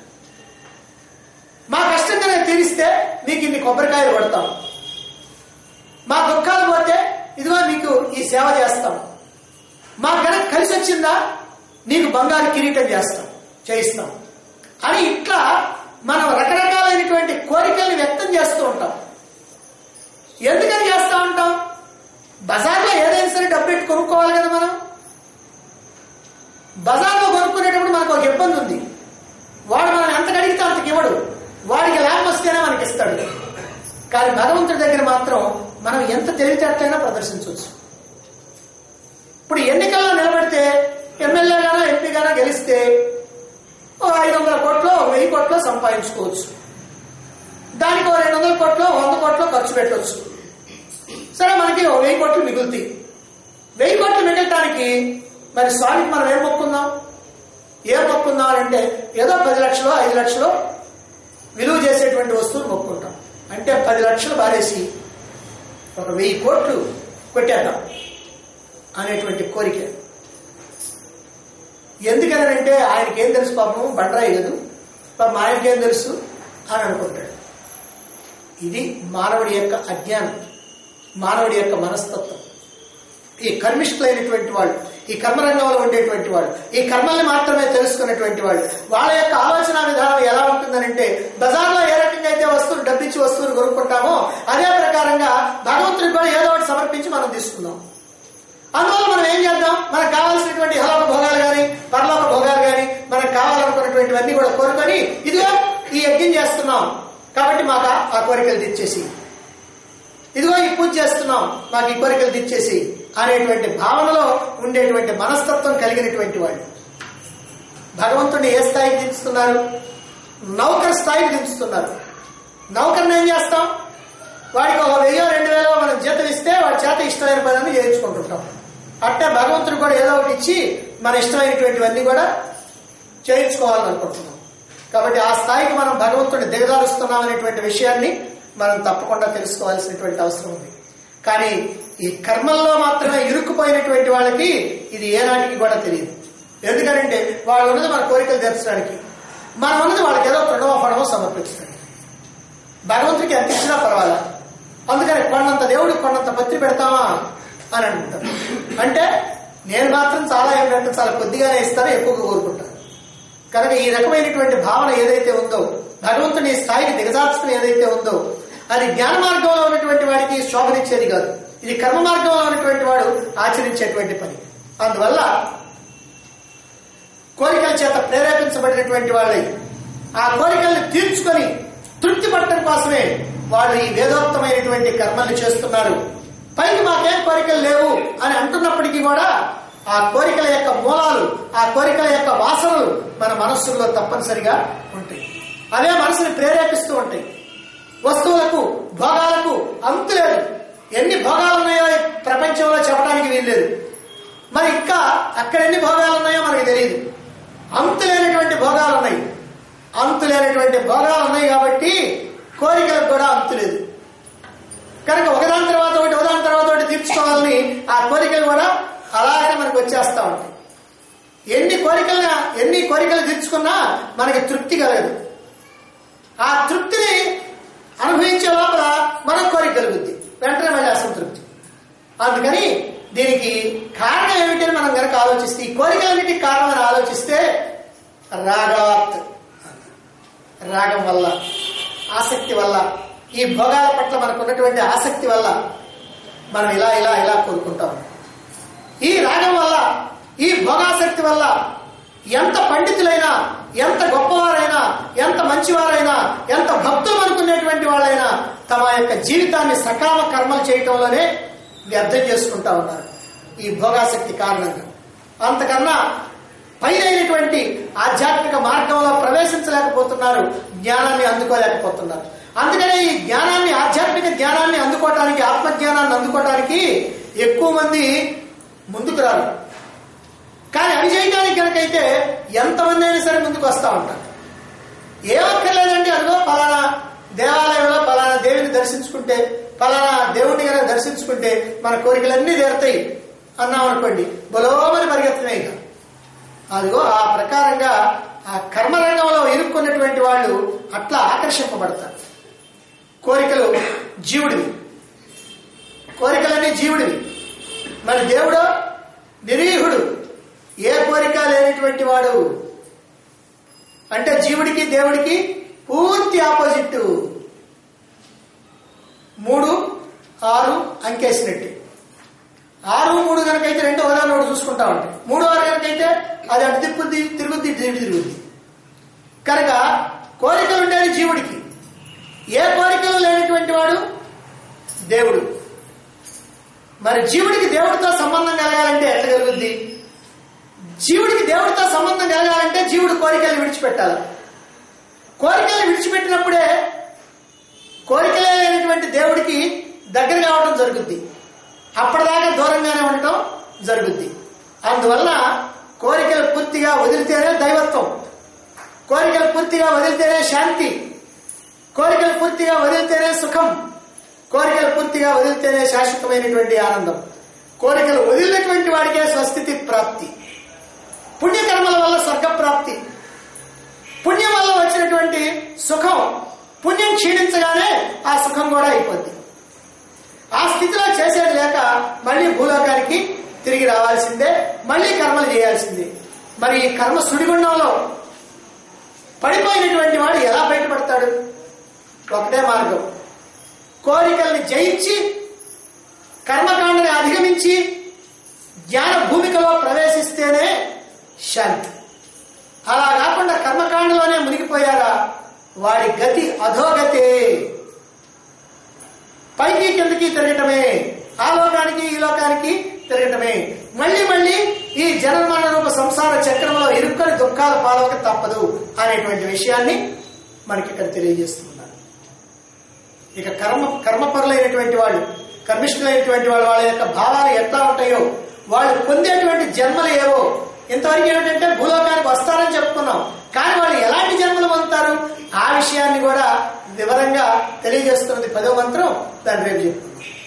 మా కష్టం కనుక తీరిస్తే మీకు ఇన్ని కొబ్బరికాయలు కొడతాం మా దుఃఖాలు పోతే ఇదిగో మీకు ఈ సేవ చేస్తాం మా కనుక కలిసి వచ్చిందా నీకు బంగారు కిరీటం చేస్తాం చేయిస్తాం అని ఇట్లా మనం రకరకాలైనటువంటి కోరికల్ని వ్యక్తం చేస్తూ ఉంటాం ఎందుకని చేస్తూ ఉంటాం బజార్లో ఏదైనా సరే డబ్బు పెట్టి కొనుక్కోవాలి కదా మనం బజార్లో కొనుక్కునేటప్పుడు మనకు ఒక ఇబ్బంది ఉంది వాడు మనం ఎంత అడిగితే అంతకి ఇవ్వడు వాడికి లాభం వస్తేనే మనకి ఇస్తాడు కానీ భగవంతుడి దగ్గర మాత్రం మనం ఎంత తెలివితేటలైనా ప్రదర్శించవచ్చు ఇప్పుడు ఎన్నికల్లో నిలబడితే ఎమ్మెల్యేగానో ఎంపీగానో గెలిస్తే ఓ ఐదు వందల కోట్లు వెయ్యి కోట్లు సంపాదించుకోవచ్చు దానికి ఓ రెండు వందల కోట్లు వంద కోట్లు ఖర్చు పెట్టవచ్చు సరే మనకి ఓ వెయ్యి కోట్లు మిగులుతాయి వెయ్యి కోట్లు మిగలటానికి మరి స్వామికి మనం ఏం మొక్కుందాం ఏం మొక్కుందాం అంటే ఏదో పది లక్షలు ఐదు లక్షలు విలువ చేసేటువంటి వస్తువులు మొక్కుంటాం అంటే పది లక్షలు బారేసి ఒక వెయ్యి కోట్లు కొట్టేద్దాం అనేటువంటి కోరిక ఎందుకనంటే ఆయనకి ఏం తెలుసు పాపం బండరాయి లేదు పాపం ఆయనకి ఏం తెలుసు అని అనుకుంటాడు ఇది మానవుడి యొక్క అజ్ఞానం మానవుడి యొక్క మనస్తత్వం ఈ కర్మిష్ఠులైనటువంటి వాళ్ళు ఈ కర్మరంగంలో ఉండేటువంటి వాళ్ళు ఈ కర్మల్ని మాత్రమే తెలుసుకున్నటువంటి వాళ్ళు వాళ్ళ యొక్క ఆలోచన విధానం ఎలా ఉంటుందనంటే బజార్లో ఏ రకంగా అయితే వస్తువులు డబ్బిచ్చి వస్తువులు కొనుక్కుంటామో అదే ప్రకారంగా భగవంతుడికి కూడా ఏదో ఒకటి సమర్పించి మనం తీసుకుందాం అందువల్ల మనం ఏం చేద్దాం మనకు కావాల్సినటువంటి ఇహలోక భోగాలు కానీ పరలోక భోగాలు కానీ మనకు కావాలనుకున్నటువంటివన్నీ కూడా కోరుకొని ఇదిగో ఈ యజ్ఞం చేస్తున్నాం కాబట్టి మాకు ఆ కోరికలు తెచ్చేసి ఇదిగో ఈ పూజ చేస్తున్నాం మాకు ఈ కోరికలు తెచ్చేసి అనేటువంటి భావనలో ఉండేటువంటి మనస్తత్వం కలిగినటువంటి వాళ్ళు భగవంతుడిని ఏ స్థాయికి దించుతున్నారు నౌకర్ స్థాయికి దించుతున్నారు నౌకర్ని ఏం చేస్తాం వాడికి ఒక వెయ్యో రెండు వేలో మనం జీతం ఇస్తే వాడి చేత ఇష్టమైన పనులు చేయించుకుంటుంటాం అట్టే భగవంతుడు కూడా ఏదో ఒకటి ఇచ్చి మన ఇష్టమైనటువంటివన్నీ కూడా చేయించుకోవాలని అనుకుంటున్నాం కాబట్టి ఆ స్థాయికి మనం భగవంతుడిని దిగజారుస్తున్నాం అనేటువంటి విషయాన్ని మనం తప్పకుండా తెలుసుకోవాల్సినటువంటి అవసరం ఉంది కానీ ఈ కర్మల్లో మాత్రమే ఇరుక్కుపోయినటువంటి వాళ్ళకి ఇది ఏనాటికి కూడా తెలియదు ఎందుకంటే వాళ్ళు ఉన్నది మన కోరికలు తీర్చడానికి మనం ఉన్నది వాళ్ళకి ఏదో ప్రణవ ఫలమో సమర్పించడానికి భగవంతుడికి ఎంత ఇచ్చినా పర్వాలా అందుకని కొండంత దేవుడికి కొండంత పత్రి పెడతామా అని అనుకుంటారు అంటే నేను మాత్రం చాలా ఏమిటంటే చాలా కొద్దిగానే ఇస్తాను ఎక్కువగా కోరుకుంటాను కనుక ఈ రకమైనటువంటి భావన ఏదైతే ఉందో భగవంతుని ఈ స్థాయికి దిగజార్చడం ఏదైతే ఉందో అది జ్ఞాన మార్గంలో ఉన్నటువంటి వాడికి శోభనిచ్చేది కాదు ఇది కర్మ మార్గంలో ఉన్నటువంటి వాడు ఆచరించేటువంటి పని అందువల్ల కోరికల చేత ప్రేరేపించబడినటువంటి వాళ్ళై ఆ కోరికల్ని తీర్చుకొని తృప్తి పట్టడం కోసమే వాళ్ళు ఈ వేదోక్తమైనటువంటి కర్మల్ని చేస్తున్నారు పైకి మాకేం కోరికలు లేవు అని అంటున్నప్పటికీ కూడా ఆ కోరికల యొక్క మూలాలు ఆ కోరికల యొక్క వాసనలు మన మనస్సుల్లో తప్పనిసరిగా ఉంటాయి అవే మనసుని ప్రేరేపిస్తూ ఉంటాయి వస్తువులకు భోగాలకు అంతు లేదు ఎన్ని భోగాలు ఉన్నాయో ఈ ప్రపంచంలో చెప్పడానికి వీల్లేదు మరి ఇంకా అక్కడ ఎన్ని భోగాలు ఉన్నాయో మనకు తెలియదు అంతు లేనటువంటి భోగాలు ఉన్నాయి అంతు లేనటువంటి భోగాలు ఉన్నాయి కాబట్టి కోరికలకు కూడా అంతు లేదు కనుక ఒకదాని తర్వాత ఒకటి ఒకదాని తర్వాత ఒకటి తీర్చుకోవాలని ఆ కోరికలు కూడా అలాగే మనకు వచ్చేస్తా ఉంటాయి ఎన్ని కోరికలు ఎన్ని కోరికలు తీర్చుకున్నా మనకి తృప్తి కలగదు ఆ తృప్తిని అనుభవించే లోపల మనకు కోరిక కలుగుద్ది వెంటనే మళ్ళీ అసంతృప్తి అందుకని దీనికి కారణం ఏమిటని మనం కనుక ఆలోచిస్తే ఈ కోరికలన్నిటికి కారణం అని ఆలోచిస్తే రాగాత్ రాగం వల్ల ఆసక్తి వల్ల ఈ భోగాల పట్ల మనకు ఉన్నటువంటి ఆసక్తి వల్ల మనం ఇలా ఇలా ఇలా కోరుకుంటాం ఈ రాగం వల్ల ఈ భోగాసక్తి వల్ల ఎంత పండితులైనా ఎంత గొప్పవారైనా ఎంత మంచివారైనా ఎంత భక్తులు అనుకునేటువంటి వాళ్ళైనా తమ యొక్క జీవితాన్ని సకామ కర్మలు చేయటంలోనే వ్యర్థం చేసుకుంటా ఉన్నారు ఈ భోగాసక్తి కారణంగా అంతకన్నా పైనైనటువంటి ఆధ్యాత్మిక మార్గంలో ప్రవేశించలేకపోతున్నారు జ్ఞానాన్ని అందుకోలేకపోతున్నారు అందుకనే ఈ జ్ఞానాన్ని ఆధ్యాత్మిక జ్ఞానాన్ని అందుకోవటానికి ఆత్మజ్ఞానాన్ని అందుకోవటానికి ఎక్కువ మంది ముందుకు రారు కానీ అవి చేయడానికి కనుకైతే ఎంతమంది అయినా సరే ముందుకు వస్తూ ఉంటారు ఏమక్కర్లేదండి అదిగో పలానా దేవాలయంలో పలానా దేవిని దర్శించుకుంటే పలానా దేవుడిని కనుక దర్శించుకుంటే మన కోరికలన్నీ తీరుతాయి అన్నాం అనుకోండి బలోమని పరిగెత్తమే ఇక అదిగో ఆ ప్రకారంగా ఆ కర్మరంగంలో ఇరుక్కున్నటువంటి వాళ్ళు అట్లా ఆకర్షింపబడతారు కోరికలు జీవుడివి కోరికలన్నీ జీవుడివి మరి దేవుడు నిరీహుడు ఏ కోరిక లేనటువంటి వాడు అంటే జీవుడికి దేవుడికి పూర్తి ఆపోజిట్ మూడు ఆరు అంకేసినట్టు ఆరు మూడు కనుకైతే రెండు ఒకదాని ఒకటి చూసుకుంటా ఉంటాయి మూడు ఆరు కనుకైతే అది అటు తిప్పుద్ది తిరుగుద్ది ఇటు తిరుగుద్ది కనుక కోరికలు ఉండేది జీవుడికి ఏ కోరికలు లేనటువంటి వాడు దేవుడు మరి జీవుడికి దేవుడితో సంబంధం కలగాలంటే ఎట్లా కలుగుద్ది జీవుడికి దేవుడితో సంబంధం కలగాలంటే జీవుడు కోరికలు విడిచిపెట్టాలి కోరికలు విడిచిపెట్టినప్పుడే కోరికలే లేనటువంటి దేవుడికి దగ్గర కావడం జరుగుద్ది అప్పటిదాకా దూరంగానే ఉండటం జరుగుద్ది అందువల్ల కోరికలు పూర్తిగా వదిలితేనే దైవత్వం కోరికలు పూర్తిగా వదిలితేనే శాంతి కోరికలు పూర్తిగా వదిలితేనే సుఖం కోరికలు పూర్తిగా వదిలితేనే శాశ్వతమైనటువంటి ఆనందం కోరికలు వదిలినటువంటి వాడికే స్వస్థితి ప్రాప్తి పుణ్యకర్మల వల్ల స్వర్గ ప్రాప్తి పుణ్యం వల్ల వచ్చినటువంటి సుఖం పుణ్యం క్షీణించగానే ఆ సుఖం కూడా అయిపోద్ది ఆ స్థితిలో చేసేది లేక మళ్ళీ భూలోకానికి తిరిగి రావాల్సిందే మళ్ళీ కర్మలు చేయాల్సిందే మరి ఈ కర్మ సుడిగుండంలో పడిపోయినటువంటి వాడు ఎలా బయటపడతాడు ఒకటే మార్గం కోరికల్ని జయించి కర్మకాండని అధిగమించి జ్ఞాన భూమికలో ప్రవేశిస్తేనే శాంతి అలా కాకుండా కర్మకాండలోనే మునిగిపోయారా వాడి గతి అధోగతే పైకి కిందకి తిరగటమే ఆ లోకానికి ఈ లోకానికి తిరగటమే మళ్ళీ మళ్ళీ ఈ జనమరణ రూప సంసార చక్రంలో ఇరుక్కొని దుఃఖాల పాలవక తప్పదు అనేటువంటి విషయాన్ని మనకి ఇక్కడ తెలియజేస్తున్నారు ఇక కర్మ కర్మపరులైనటువంటి వాళ్ళు కర్మిష్ఠులైనటువంటి వాళ్ళు వాళ్ళ యొక్క భావాలు ఎట్లా ఉంటాయో వాళ్ళు పొందేటువంటి జన్మలు ఏవో ఇంతవరకు ఏమిటంటే భూలోకానికి వస్తారని చెప్పుకున్నాం కానీ వాళ్ళు ఎలాంటి జన్మలు పొందుతారు ఆ విషయాన్ని కూడా వివరంగా తెలియజేస్తున్నది పదో మంత్రం దాని రేపు చెప్పుకుందాం